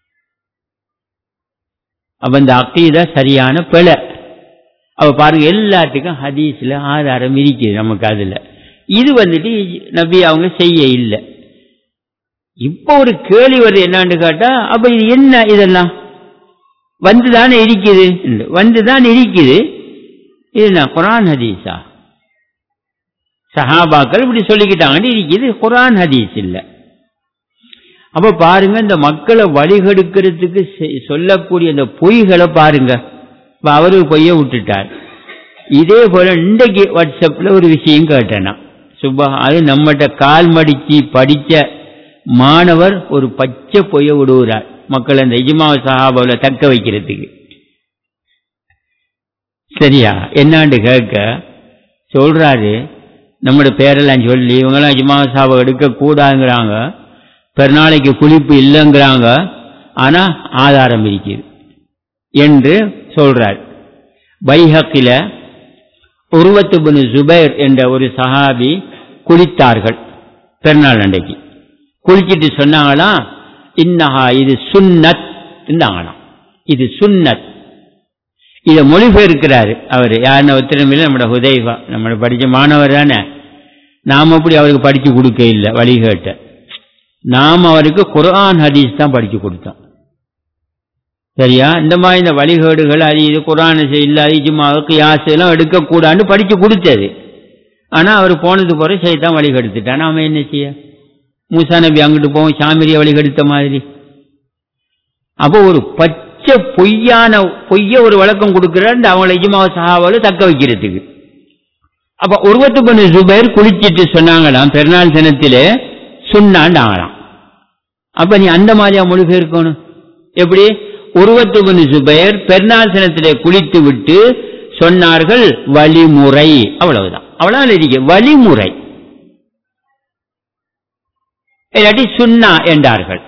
அப்ப இந்த அக்கீதா சரியான பிழை அப்ப பாருங்க எல்லாத்துக்கும் ஹதீஸ்ல ஆதாரம் இருக்குது நமக்கு அதுல இது வந்துட்டு நபி அவங்க செய்ய இல்லை இப்போ ஒரு கேள்வி வருது என்னான்னு கேட்டா அப்ப இது என்ன இதெல்லாம் வந்துதானே இருக்குது வந்துதான் இருக்குது இது என்ன குரான் ஹதீஸா சஹாபாக்கள் இப்படி சொல்லிக்கிட்டாங்கன்னு இருக்குது குரான் ஹதீஸ் இல்லை அப்ப பாருங்க இந்த மக்களை வழிகெடுக்கிறதுக்கு சொல்லக்கூடிய இந்த பொய்களை பாருங்க இப்ப அவரு பொய்ய விட்டுட்டார் இதே போல இன்றைக்கு வாட்ஸ்அப்ல ஒரு விஷயம் கேட்டேனா சுபா அது நம்மகிட்ட கால் மடிச்சு படிச்ச மாணவர் ஒரு பச்சை பொய்ய விடுகிறார் மக்களை இந்த இஜ்மா சஹாபாவில் தக்க வைக்கிறதுக்கு சரியா என்னாண்டு கேட்க சொல்றாரு நம்மளோட பேரெல்லாம் சொல்லி இவங்கெல்லாம் இஜ்மா சாபை எடுக்கக்கூடாதுங்கிறாங்க பெருநாளைக்கு குளிப்பு இல்லைங்கிறாங்க ஆனா ஆதாரம் இருக்குது என்று சொல்றார் பைஹக்கில உருவத்து பின் ஜுபைர் என்ற ஒரு சஹாபி குளித்தார்கள் பெருநாள் அன்றைக்கு குளிச்சிட்டு சொன்னாங்களாம் இன்னஹா இது சுன்னத் இருந்தாங்களாம் இது சுன்னத் இதை மொழிபெயர்க்கிறாரு அவர் யாருன்னு ஒத்திரமில்லை நம்மளோட ஹுதைவா நம்மளை படித்த மாணவர் தானே நாம் அப்படி அவருக்கு படித்து கொடுக்க இல்லை வழிகேட்ட நாம் அவருக்கு குர்ஆன் ஹதீஸ் தான் படித்து கொடுத்தோம் சரியா இந்த மாதிரி இந்த வழிகேடுகள் அது இது குரான் இல்லாத இஜுமாவுக்கு யாசு எல்லாம் எடுக்கக்கூடாதுன்னு படித்து கொடுத்தது ஆனால் அவர் போனது போற செய்தான் வழிகெடுத்துட்டான் அவன் என்ன செய்ய மூசா நபி அங்கிட்டு போவோம் சாமிரியை வழிகெடுத்த மாதிரி அப்போ ஒரு பச்சை பொய்யான பொய்ய ஒரு விளக்கம் கொடுக்கிறார் அவங்களை இஜுமாவ சஹாவால தக்க வைக்கிறதுக்கு அப்ப உருவத்து பண்ணு சுபேர் குளிச்சிட்டு சொன்னாங்களாம் பெருநாள் தினத்திலே சுண்ணாண்டாங்களாம் அப்ப நீ அந்த மாதிரியா மொழிபெயர்க்கணும் எப்படி உருவத்து பண்ணு சுபேர் பெருநாள் தினத்திலே குளித்து விட்டு சொன்னார்கள் வழிமுறை அவ்வளவுதான் அவ்வளவு இருக்கு வழிமுறை இல்லாட்டி சுண்ணா என்றார்கள்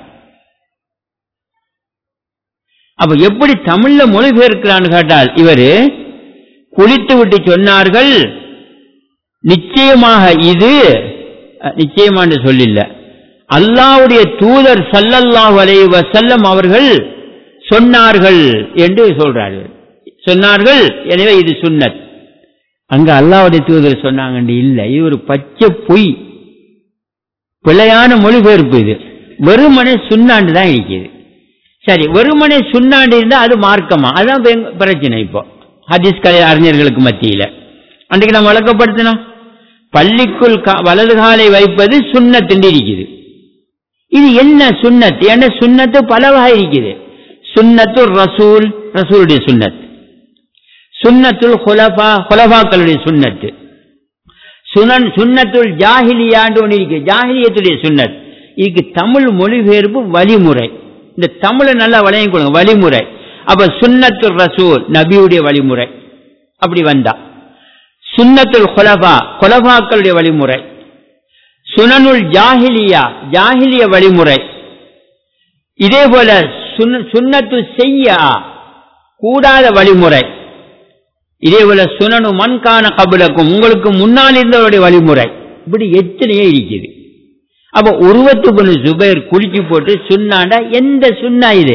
அப்ப எப்படி தமிழ்ல மொழிபெயர்க்கிறான்னு கேட்டால் இவரு குளித்து விட்டு சொன்னார்கள் நிச்சயமாக இது நிச்சயமான சொல்லில்ல அல்லாவுடைய தூதர் சல்லல்லாஹு அலைஹி வஸல்லம் அவர்கள் சொன்னார்கள் என்று சொல்றார்கள் சொன்னார்கள் எனவே இது சுன்னத் அங்க அல்லாவுடைய தூதர் சொன்னாங்க இல்ல இது ஒரு பச்சை பொய் பிழையான மொழிபெயர்ப்பு இது வெறுமனே சுண்ணாண்டு தான் இருக்குது சரி வெறுமனே சுண்ணாண்டு இருந்தா அது மார்க்கமா அதான் பிரச்சனை இப்போ ஹதீஸ் கலை அறிஞர்களுக்கு மத்தியில் அன்றைக்கு நம்ம விளக்கப்படுத்தினோம் பள்ளிக்குள் கா- வலது காலை வைப்பது சுண்ணத்துண்டு இருக்குது இது என்ன சுன்னத் ஏன்னா சுன்னத்து பல வகை இருக்குது சுன்னத்து ரசூல் ரசூலுடைய சுன்னத் சுன்னத்துல் ஹுலஃபா ஹுலஃபாக்களுடைய சுன்னத்து சுனன் சுன்னத்துல் ஜாஹிலியாண்டு ஒன்று இருக்கு ஜாஹிலியத்துடைய சுன்னத் இதுக்கு தமிழ் மொழிபெயர்ப்பு வழிமுறை இந்த தமிழை நல்லா வழங்கிக் கொடுங்க வழிமுறை அப்ப சுன்னத்துல் ரசூல் நபியுடைய வழிமுறை அப்படி வந்தா சுன்னத்துல் ஹுலஃபா ஹுலஃபாக்களுடைய வழிமுறை சுனனுல் ஜாஹிலியா ஜாஹிலிய வழிமுறை இதே போல சுன்ன- சுன்னத்து செய்யா கூடாத வழிமுறை இதே போல சுனனு மண்கான கபிலக்கும் உங்களுக்கு முன்னால் இருந்தவருடைய வழிமுறை இப்படி எத்தனையோ இருக்குது அப்ப உருவத்துக்கு ஜுபைர் குளிச்சு போட்டு சுண்ணாண்டா எந்த சுண்ணா இது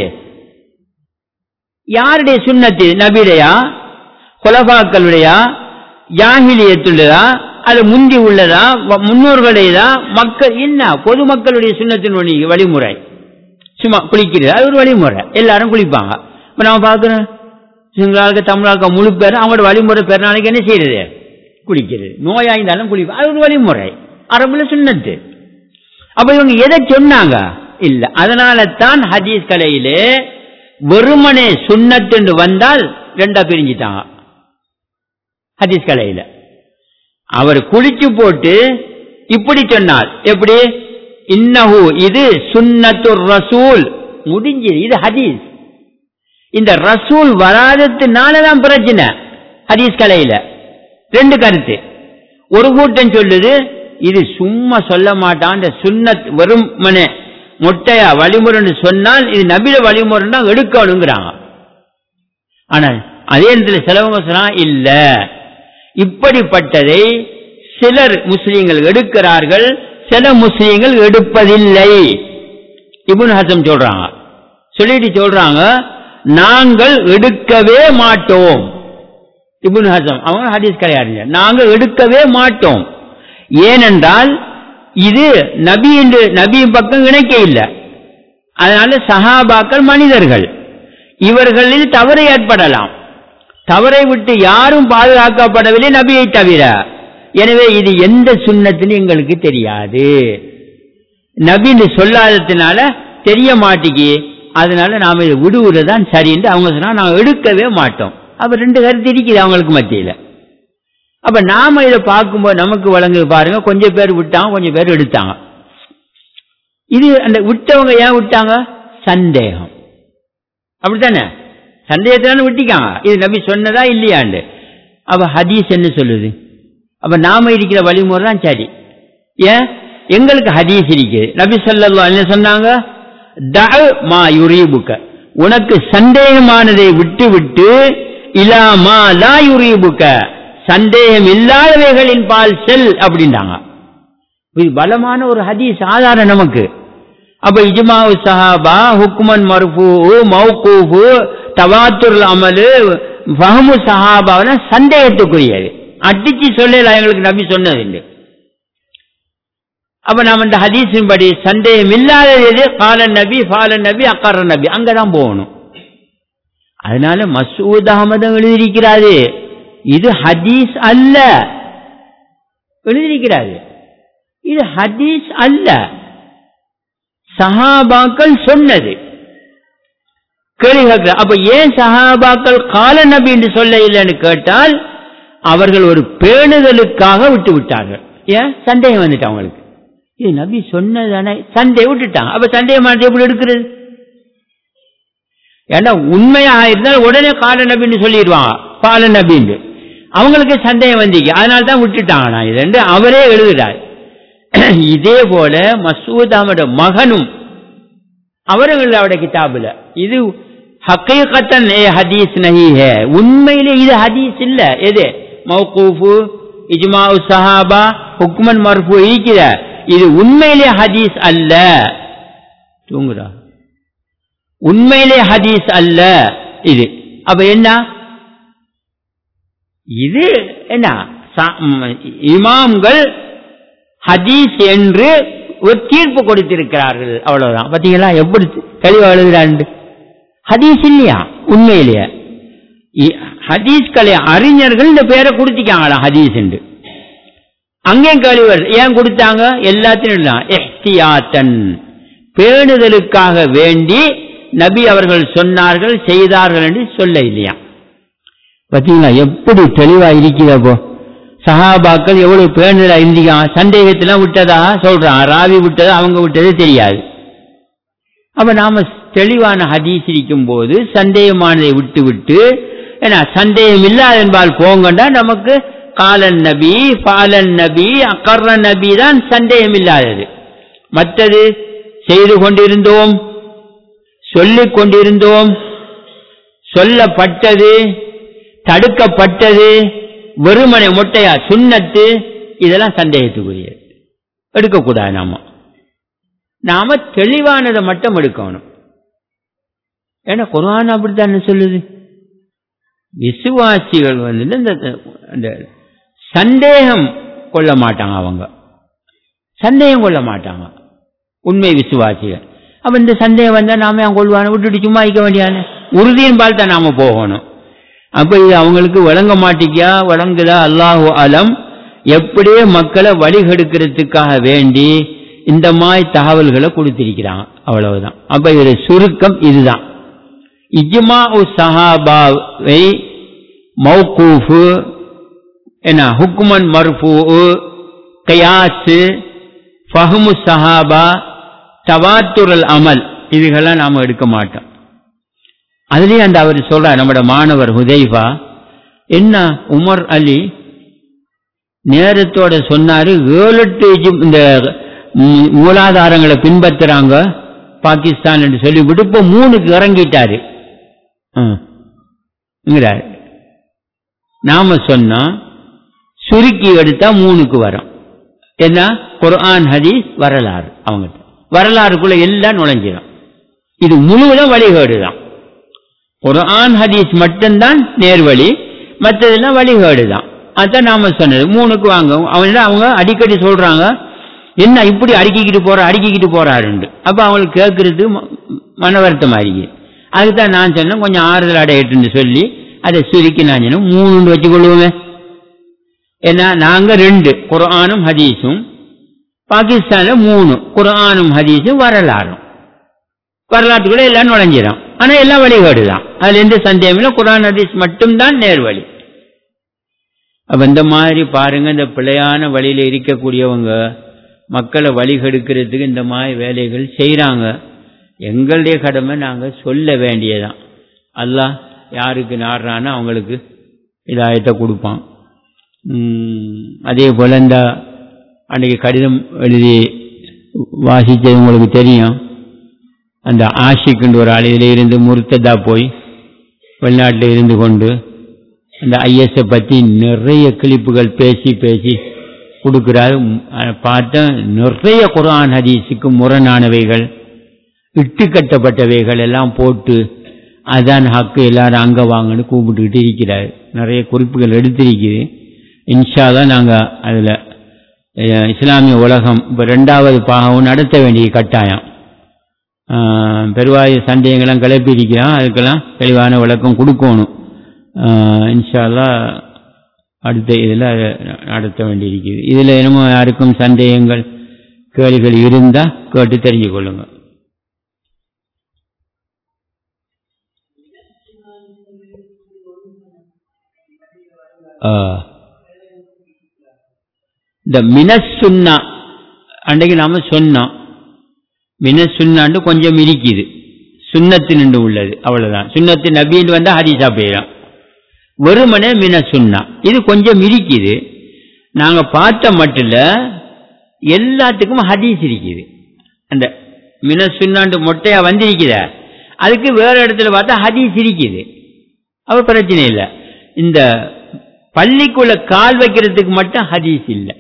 யாருடைய சுண்ணத்து நபியுடையா குலபாக்களுடையா ஜாகிலியத்துள்ளதா அது முந்தி உள்ளதா வ- முன்னோர்களுடையதா மக்கள் என்ன பொதுமக்களுடைய சுண்ணத்தின் வழி வழிமுறை சும்மா குளிக்கிறது அது ஒரு வழிமுறை எல்லாரும் குளிப்பாங்க இப்ப நம்ம பார்க்கிறோம் சிங்களாளுக்கு தமிழாளுக்கு முழு பேர் அவங்களோட வழிமுறை பெருநாளைக்கு என்ன செய்யறது குளிக்கிறது நோயாயிருந்தாலும் குளிப்பா அது ஒரு வழிமுறை அரபுல சுண்ணத்து அப்ப இவங்க எதை சொன்னாங்க இல்ல அதனால தான் ஹதீஸ் கலையிலே வெறுமனே சுண்ணத்து வந்தால் ரெண்டா பிரிஞ்சிட்டாங்க ஹதீஸ் கலையில அவர் குளிச்சு போட்டு இப்படி சொன்னார் எப்படி இன்னஹு இது சுன்னத்து ரசூல் முடிஞ்சது இது ஹதீஸ் இந்த ரசூல் வராததுனாலதான் பிரச்சனை ஹதீஸ் கலையில ரெண்டு கருத்து ஒரு கூட்டம் சொல்லுது இது சும்மா சொல்ல மாட்டான் இந்த சுன்னத் வெறும் மொட்டையா வழிமுறைன்னு சொன்னால் இது நபில வழிமுறைன்னா எடுக்கணுங்கிறாங்க ஆனால் அதே நேரத்தில் சிலவங்க சொன்னா இல்ல இப்படிப்பட்டதை சிலர் முஸ்லீம்கள் எடுக்கிறார்கள் சில முஸ்லீம்கள் எடுப்பதில்லை இப்னு ஹசம் சொல்றாங்க சொல்லிட்டு சொல்றாங்க நாங்கள் எடுக்கவே மாட்டோம் இப்னு ஹசம் அவங்க ஹதீஸ் கிடையாது நாங்கள் எடுக்கவே மாட்டோம் ஏனென்றால் இது நபி என்று நபி பக்கம் இணைக்க இல்லை அதனால சஹாபாக்கள் மனிதர்கள் இவர்களில் தவறு ஏற்படலாம் தவறை விட்டு யாரும் பாதுகாக்கப்படவில்லை நபியை தவிர எனவே இது எந்த சுண்ணத்துன்னு எங்களுக்கு தெரியாது நபின்னு சொல்லாததுனால தெரிய மாட்டேங்கி அதனால நாம இதை விடுவது தான் சரின்னு அவங்க சொன்னா நாங்கள் எடுக்கவே மாட்டோம் அப்ப ரெண்டு கருத்து இருக்குது அவங்களுக்கு மத்தியில அப்ப நாம இதை பார்க்கும்போது நமக்கு வழங்கு பாருங்க கொஞ்சம் பேர் விட்டாங்க கொஞ்சம் பேர் எடுத்தாங்க இது அந்த விட்டவங்க ஏன் விட்டாங்க சந்தேகம் அப்படித்தானே சந்தேகத்தானே விட்டிக்காங்க இது நபி சொன்னதா இல்லையாண்டு அப்ப ஹதீஸ் என்ன சொல்லுது அப்ப நாம இருக்கிற வழிமுறை தான் சரி ஏன் எங்களுக்கு ஹதீஸ் இருக்குது நபி ஸல்லல்லாஹு என்ன சொன்னாங்க தஅ மா யுரீபுக்க உனக்கு சந்தேகமானதை விட்டு விட்டு இலா மா லா யுரீபுக்க சந்தேகம் இல்லாதவைகளின் பால் செல் அப்படின்றாங்க இது பலமான ஒரு ஹதீஸ் ஆதாரம் நமக்கு அப்ப இஜ்மா சஹாபா ஹுக்மன் மர்ஃபூ மௌகூஃபு தவாத்துல் அமலு ஃபஹமு சஹாபாவன சந்தேகத்துக்குரியது அடிச்சு சொல்லல எங்களுக்கு நபி சொன்னது இல்லை அப்ப நாம் இந்த ஹதீஸின் படி சந்தேகம் இல்லாதது எது கால நபி ஃபால நபி அக்கார நபி அங்கதான் போகணும் அதனால மசூத் அகமதும் எழுதியிருக்கிறாரு இது ஹதீஸ் அல்ல எழுதியிருக்கிறாரு இது ஹதீஸ் அல்ல சஹாபாக்கள் சொன்னது கேள்வி கேட்கிற அப்ப ஏன் சஹாபாக்கள் கால நபி என்று சொல்ல இல்லைன்னு கேட்டால் அவர்கள் ஒரு பேணுதலுக்காக விட்டு விட்டார்கள் ஏன் சந்தேகம் வந்துட்டு அவங்களுக்கு இது நபி சொன்னதானே சந்தேகம் விட்டுட்டாங்க அப்ப சந்தேகமானது எப்படி எடுக்கிறது ஏன்னா உண்மையாக இருந்தால் உடனே கால நபின்னு சொல்லிடுவாங்க பால நபின்னு அவங்களுக்கு சந்தேகம் வந்திக்கு அதனால தான் விட்டுட்டாங்க நான் இது அவரே எழுதுறார் இதே போல மசூத் அஹமது மகனும் அவர்கள் அவருடைய கிதாபுல இது ஹக்கீகத்தன் ஏ ஹதீஸ் நஹி ஹே உண்மையிலே இது ஹதீஸ் இல்ல எது மௌகூஃபு இஜ்மா சஹாபா ஹுக்மன் மர்ஃபு இருக்கிற இது உண்மையிலே ஹதீஸ் அல்ல தூங்குறா உண்மையிலே ஹதீஸ் அல்ல இது அப்ப என்ன இது என்ன இமாம்கள் ஹதீஸ் என்று ஒரு தீர்ப்பு கொடுத்திருக்கிறார்கள் அவ்வளவுதான் பாத்தீங்களா எப்படி தெளிவா எழுதுறாண்டு ஹதீஸ் இல்லையா உண்மையிலேயே ஹதீஸ்களை அறிஞர்கள் இந்த பேரை கொடுத்திக்காங்களா ஹதீஸ் என்று அங்கேயும் கேள்வி வருது ஏன் கொடுத்தாங்க எல்லாத்தையும் எஹ்தியாத்தன் பேணுதலுக்காக வேண்டி நபி அவர்கள் சொன்னார்கள் செய்தார்கள் என்று சொல்ல இல்லையா பார்த்தீங்களா எப்படி தெளிவா இருக்கிறப்போ சஹாபாக்கள் எவ்வளவு பேணுதலா இருந்திருக்காங்க சந்தேகத்தெல்லாம் விட்டதா சொல்றான் ராவி விட்டது அவங்க விட்டது தெரியாது அப்ப நாம தெளிவான ஹதீஸ் இருக்கும் போது சந்தேகமானதை விட்டு விட்டு ஏன்னா சந்தேகம் இல்லாத என்பால் போங்கண்டா நமக்கு காலன் நபி பாலன் நபி அக்கர்ற நபி தான் சந்தேகம் இல்லாதது மற்றது செய்து கொண்டிருந்தோம் சொல்லிக் கொண்டிருந்தோம் சொல்லப்பட்டது தடுக்கப்பட்டது வெறுமனை மொட்டையா சுண்ணத்து இதெல்லாம் சந்தேகத்துக்குரியது எடுக்கக்கூடாது நாம நாம தெளிவானதை மட்டும் எடுக்கணும் ஏன்னா குரான் அப்படித்தானே சொல்லுது விசுவாசிகள் வந்து இந்த இந்த சந்தேகம் கொள்ள மாட்டாங்க அவங்க சந்தேகம் கொள்ள மாட்டாங்க உண்மை விசுவாசிகள் அப்ப இந்த சந்தேகம் வந்தா நாம அவன் கொள்வான விட்டுட்டு சும்மா இருக்க வேண்டியான உறுதியின் பால் தான் நாம போகணும் அப்ப இது அவங்களுக்கு வழங்க மாட்டிக்கா வழங்குதா அல்லாஹு அலம் எப்படியே மக்களை வழிகெடுக்கிறதுக்காக வேண்டி இந்த மாதிரி தகவல்களை கொடுத்திருக்கிறாங்க அவ்வளவுதான் அப்ப இது சுருக்கம் இதுதான் இஜ்மா சஹாபாவை மௌகூஃபு என்ன ஹுக்குமன் மர்ஃபூ கயாசு ஃபஹமு சஹாபா தவாத்துரல் அமல் இதுகெல்லாம் நாம எடுக்க மாட்டோம் அதுலயே அந்த அவர் சொல்றார் நம்மட மாணவர் ஹுதைஃபா என்ன உமர் அலி நேரத்தோட சொன்னாரு ஏழு எட்டு இந்த மூலாதாரங்களை பின்பற்றுறாங்க பாகிஸ்தான் என்று சொல்லிவிட்டு இப்போ மூணுக்கு இறங்கிட்டாரு நாம சொன்னா சுருக்கி எடுத்தா மூணுக்கு வரும் என்ன குர்ஆன் ஹதீஸ் வரலாறு அவங்க வரலாறுக்குள்ள எல்லாம் நுழைஞ்சிடும் இது முழுவதும் வழிகேடு தான் குர்ஆன் ஹதீஸ் மட்டும்தான் நேர்வழி மற்றதெல்லாம் வழிகேடு தான் அதான் நாம சொன்னது மூணுக்கு வாங்க அவங்க அவங்க அடிக்கடி சொல்றாங்க என்ன இப்படி அடுக்கிக்கிட்டு போற அடுக்கிக்கிட்டு போறாருண்டு அப்ப அவங்களுக்கு கேட்கறது மன வருத்தமா இருக்கு அதுதான் நான் சொன்னேன் கொஞ்சம் ஆறுதல் அடையட்டுன்னு சொல்லி அதை சுருக்கி நான் சொன்னேன் மூணு வச்சுக்கொள்ளுவோமே ஏன்னா நாங்க ரெண்டு குரானும் ஹதீஸும் பாகிஸ்தான்ல மூணு குரானும் ஹதீஸும் வரலாறும் வரலாற்றுக்குள்ள எல்லாம் நுழைஞ்சிடும் ஆனா எல்லாம் வழிகாடு தான் அதுல எந்த சந்தேகம் இல்லை குரான் ஹதீஸ் மட்டும்தான் நேர்வழி அப்ப இந்த மாதிரி பாருங்க இந்த பிழையான வழியில இருக்கக்கூடியவங்க மக்களை வழிகெடுக்கிறதுக்கு இந்த மாதிரி வேலைகள் செய்கிறாங்க எங்களுடைய கடமை நாங்கள் சொல்ல வேண்டியதான் அல்லாஹ் யாருக்கு நாடுறான்னு அவங்களுக்கு இதாயத்தை கொடுப்பான் அதே போல் இந்த அன்றைக்கி கடிதம் எழுதி வாசித்தது உங்களுக்கு தெரியும் அந்த ஆஷிக்குன்ற ஒரு ஆள் இருந்து முருத்ததா போய் வெளிநாட்டில் இருந்து கொண்டு அந்த ஐஎஸ்ஐ பற்றி நிறைய கிளிப்புகள் பேசி பேசி கொடுக்கிறார் பார்த்தா நிறைய குரான் ஹதீஸுக்கு முரணானவைகள் இட்டு கட்டப்பட்டவைகள் எல்லாம் போட்டு அதான் ஹக்கு எல்லாரும் அங்கே வாங்கன்னு கூப்பிட்டுக்கிட்டு இருக்கிறார் நிறைய குறிப்புகள் எடுத்திருக்குது இன்ஷா தான் நாங்கள் அதில் இஸ்லாமிய உலகம் இப்போ ரெண்டாவது பாகம் நடத்த வேண்டிய கட்டாயம் பெருவாய சந்தேகங்கள்லாம் கிளப்பி இருக்கிறோம் அதுக்கெல்லாம் தெளிவான விளக்கம் கொடுக்கணும் இன்ஷால்லா அடுத்த இதில் நடத்த வேண்டியிருக்குது இதில் என்னமோ யாருக்கும் சந்தேகங்கள் கேள்விகள் இருந்தால் கேட்டு தெரிஞ்சு கொள்ளுங்க இந்த மினசுன்னா அன்றைக்கு நாம சொன்னோம் மினசுன்னாண்டு கொஞ்சம் இருக்குது சுண்ணத்து நின்று உள்ளது அவ்வளவுதான் சுண்ணத்து நபின்னு வந்தா ஹதீஸா போயிடும் வெறுமனே மின சுண்ணா இது கொஞ்சம் இருக்குது நாங்க பார்த்த மட்டும் எல்லாத்துக்கும் ஹதீஸ் இருக்குது அந்த மின சுண்ணாண்டு மொட்டையா வந்திருக்குத அதுக்கு வேற இடத்துல பார்த்தா ஹதீஸ் இருக்குது அவ பிரச்சனை இல்லை இந்த பள்ளிக்குள்ள கால் வைக்கிறதுக்கு மட்டும் ஹதீஸ் இல்லை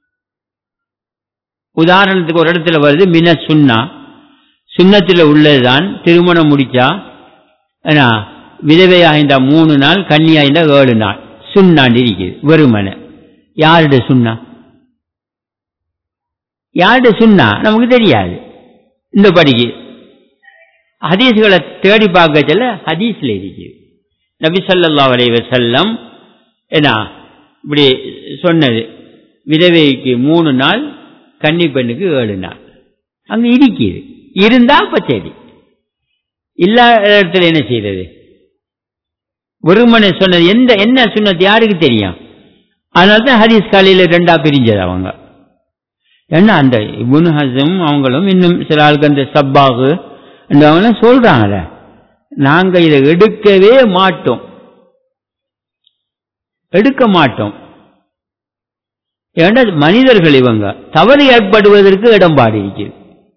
உதாரணத்துக்கு ஒரு இடத்துல வருது மின சுண்ணா சுண்ணத்தில் உள்ளதுதான் திருமணம் முடிச்சா ஏன்னா விதவையாகின்ற மூணு நாள் கன்னியாகின்ற ஏழு நாள் சுண்ணாண்டு இருக்குது வெறுமனை யாருட சுண்ணா யாருட சுண்ணா நமக்கு தெரியாது இந்த படிக்கு ஹதீஸ்களை தேடி பார்க்க சொல்ல ஹதீஸ்ல இருக்குது நபி சொல்லா அலைவ செல்லம் என்ன இப்படி சொன்னது விதவைக்கு மூணு நாள் கன்னி பெண்ணுக்கு ஏழு நாள் அங்க இருக்குது இருந்தா அப்ப சரி இல்லாத இடத்துல என்ன செய்யறது வெறுமனை சொன்னது எந்த என்ன சுண்ணத்து யாருக்கு தெரியும் அதனால தான் ஹதீஸ் காலையில ரெண்டா பிரிஞ்சது அவங்க ஏன்னா அந்த இபுன் ஹசம் அவங்களும் இன்னும் சில ஆளுக்கு அந்த சப்பாகு அவங்களாம் சொல்றாங்கல்ல நாங்க இதை எடுக்கவே மாட்டோம் எடுக்க மாட்டோம் ஏன்னா மனிதர்கள் இவங்க தவறு ஏற்படுவதற்கு இடம்பாடு இருக்குது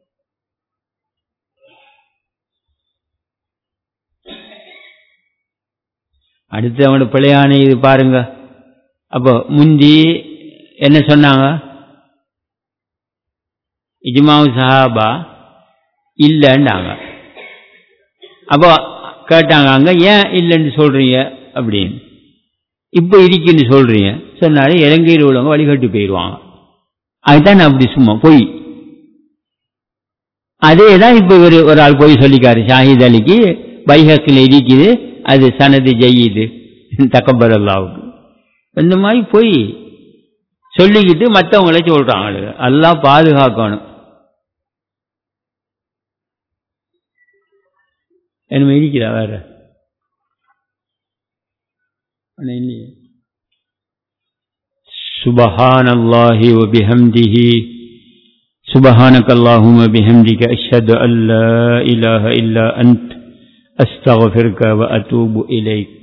அடுத்து அவனோட பிள்ளையான இது பாருங்க அப்போ முந்தி என்ன சொன்னாங்க இஜ்மாவு சஹாபா இல்லைன்னாங்க அப்போ கேட்டாங்க அங்க ஏன் இல்லைன்னு சொல்றீங்க அப்படின்னு இப்போ இருக்குன்னு சொல்றீங்க சொன்னாரு இலங்கையில் உள்ளவங்க வழிகட்டு போயிடுவாங்க அதுதான் நான் அப்படி சும்மா போய் அதே தான் இப்போ ஒரு ஒரு ஆள் போய் சொல்லிக்காரு ஷாஹித் அலிக்கு பைஹக்கில் இருக்குது அது சனது ஜெயிது தக்கபர் அல்லாவுக்கு இந்த மாதிரி போய் சொல்லிக்கிட்டு மற்றவங்கள சொல்றாங்க எல்லாம் பாதுகாக்கணும் என்ன இருக்கிறா வேற இல்லையே سبحان الله وبحمده سبحانك اللهم بحمدك أشهد أن لا إله إلا أنت أستغفرك وأتوب إليك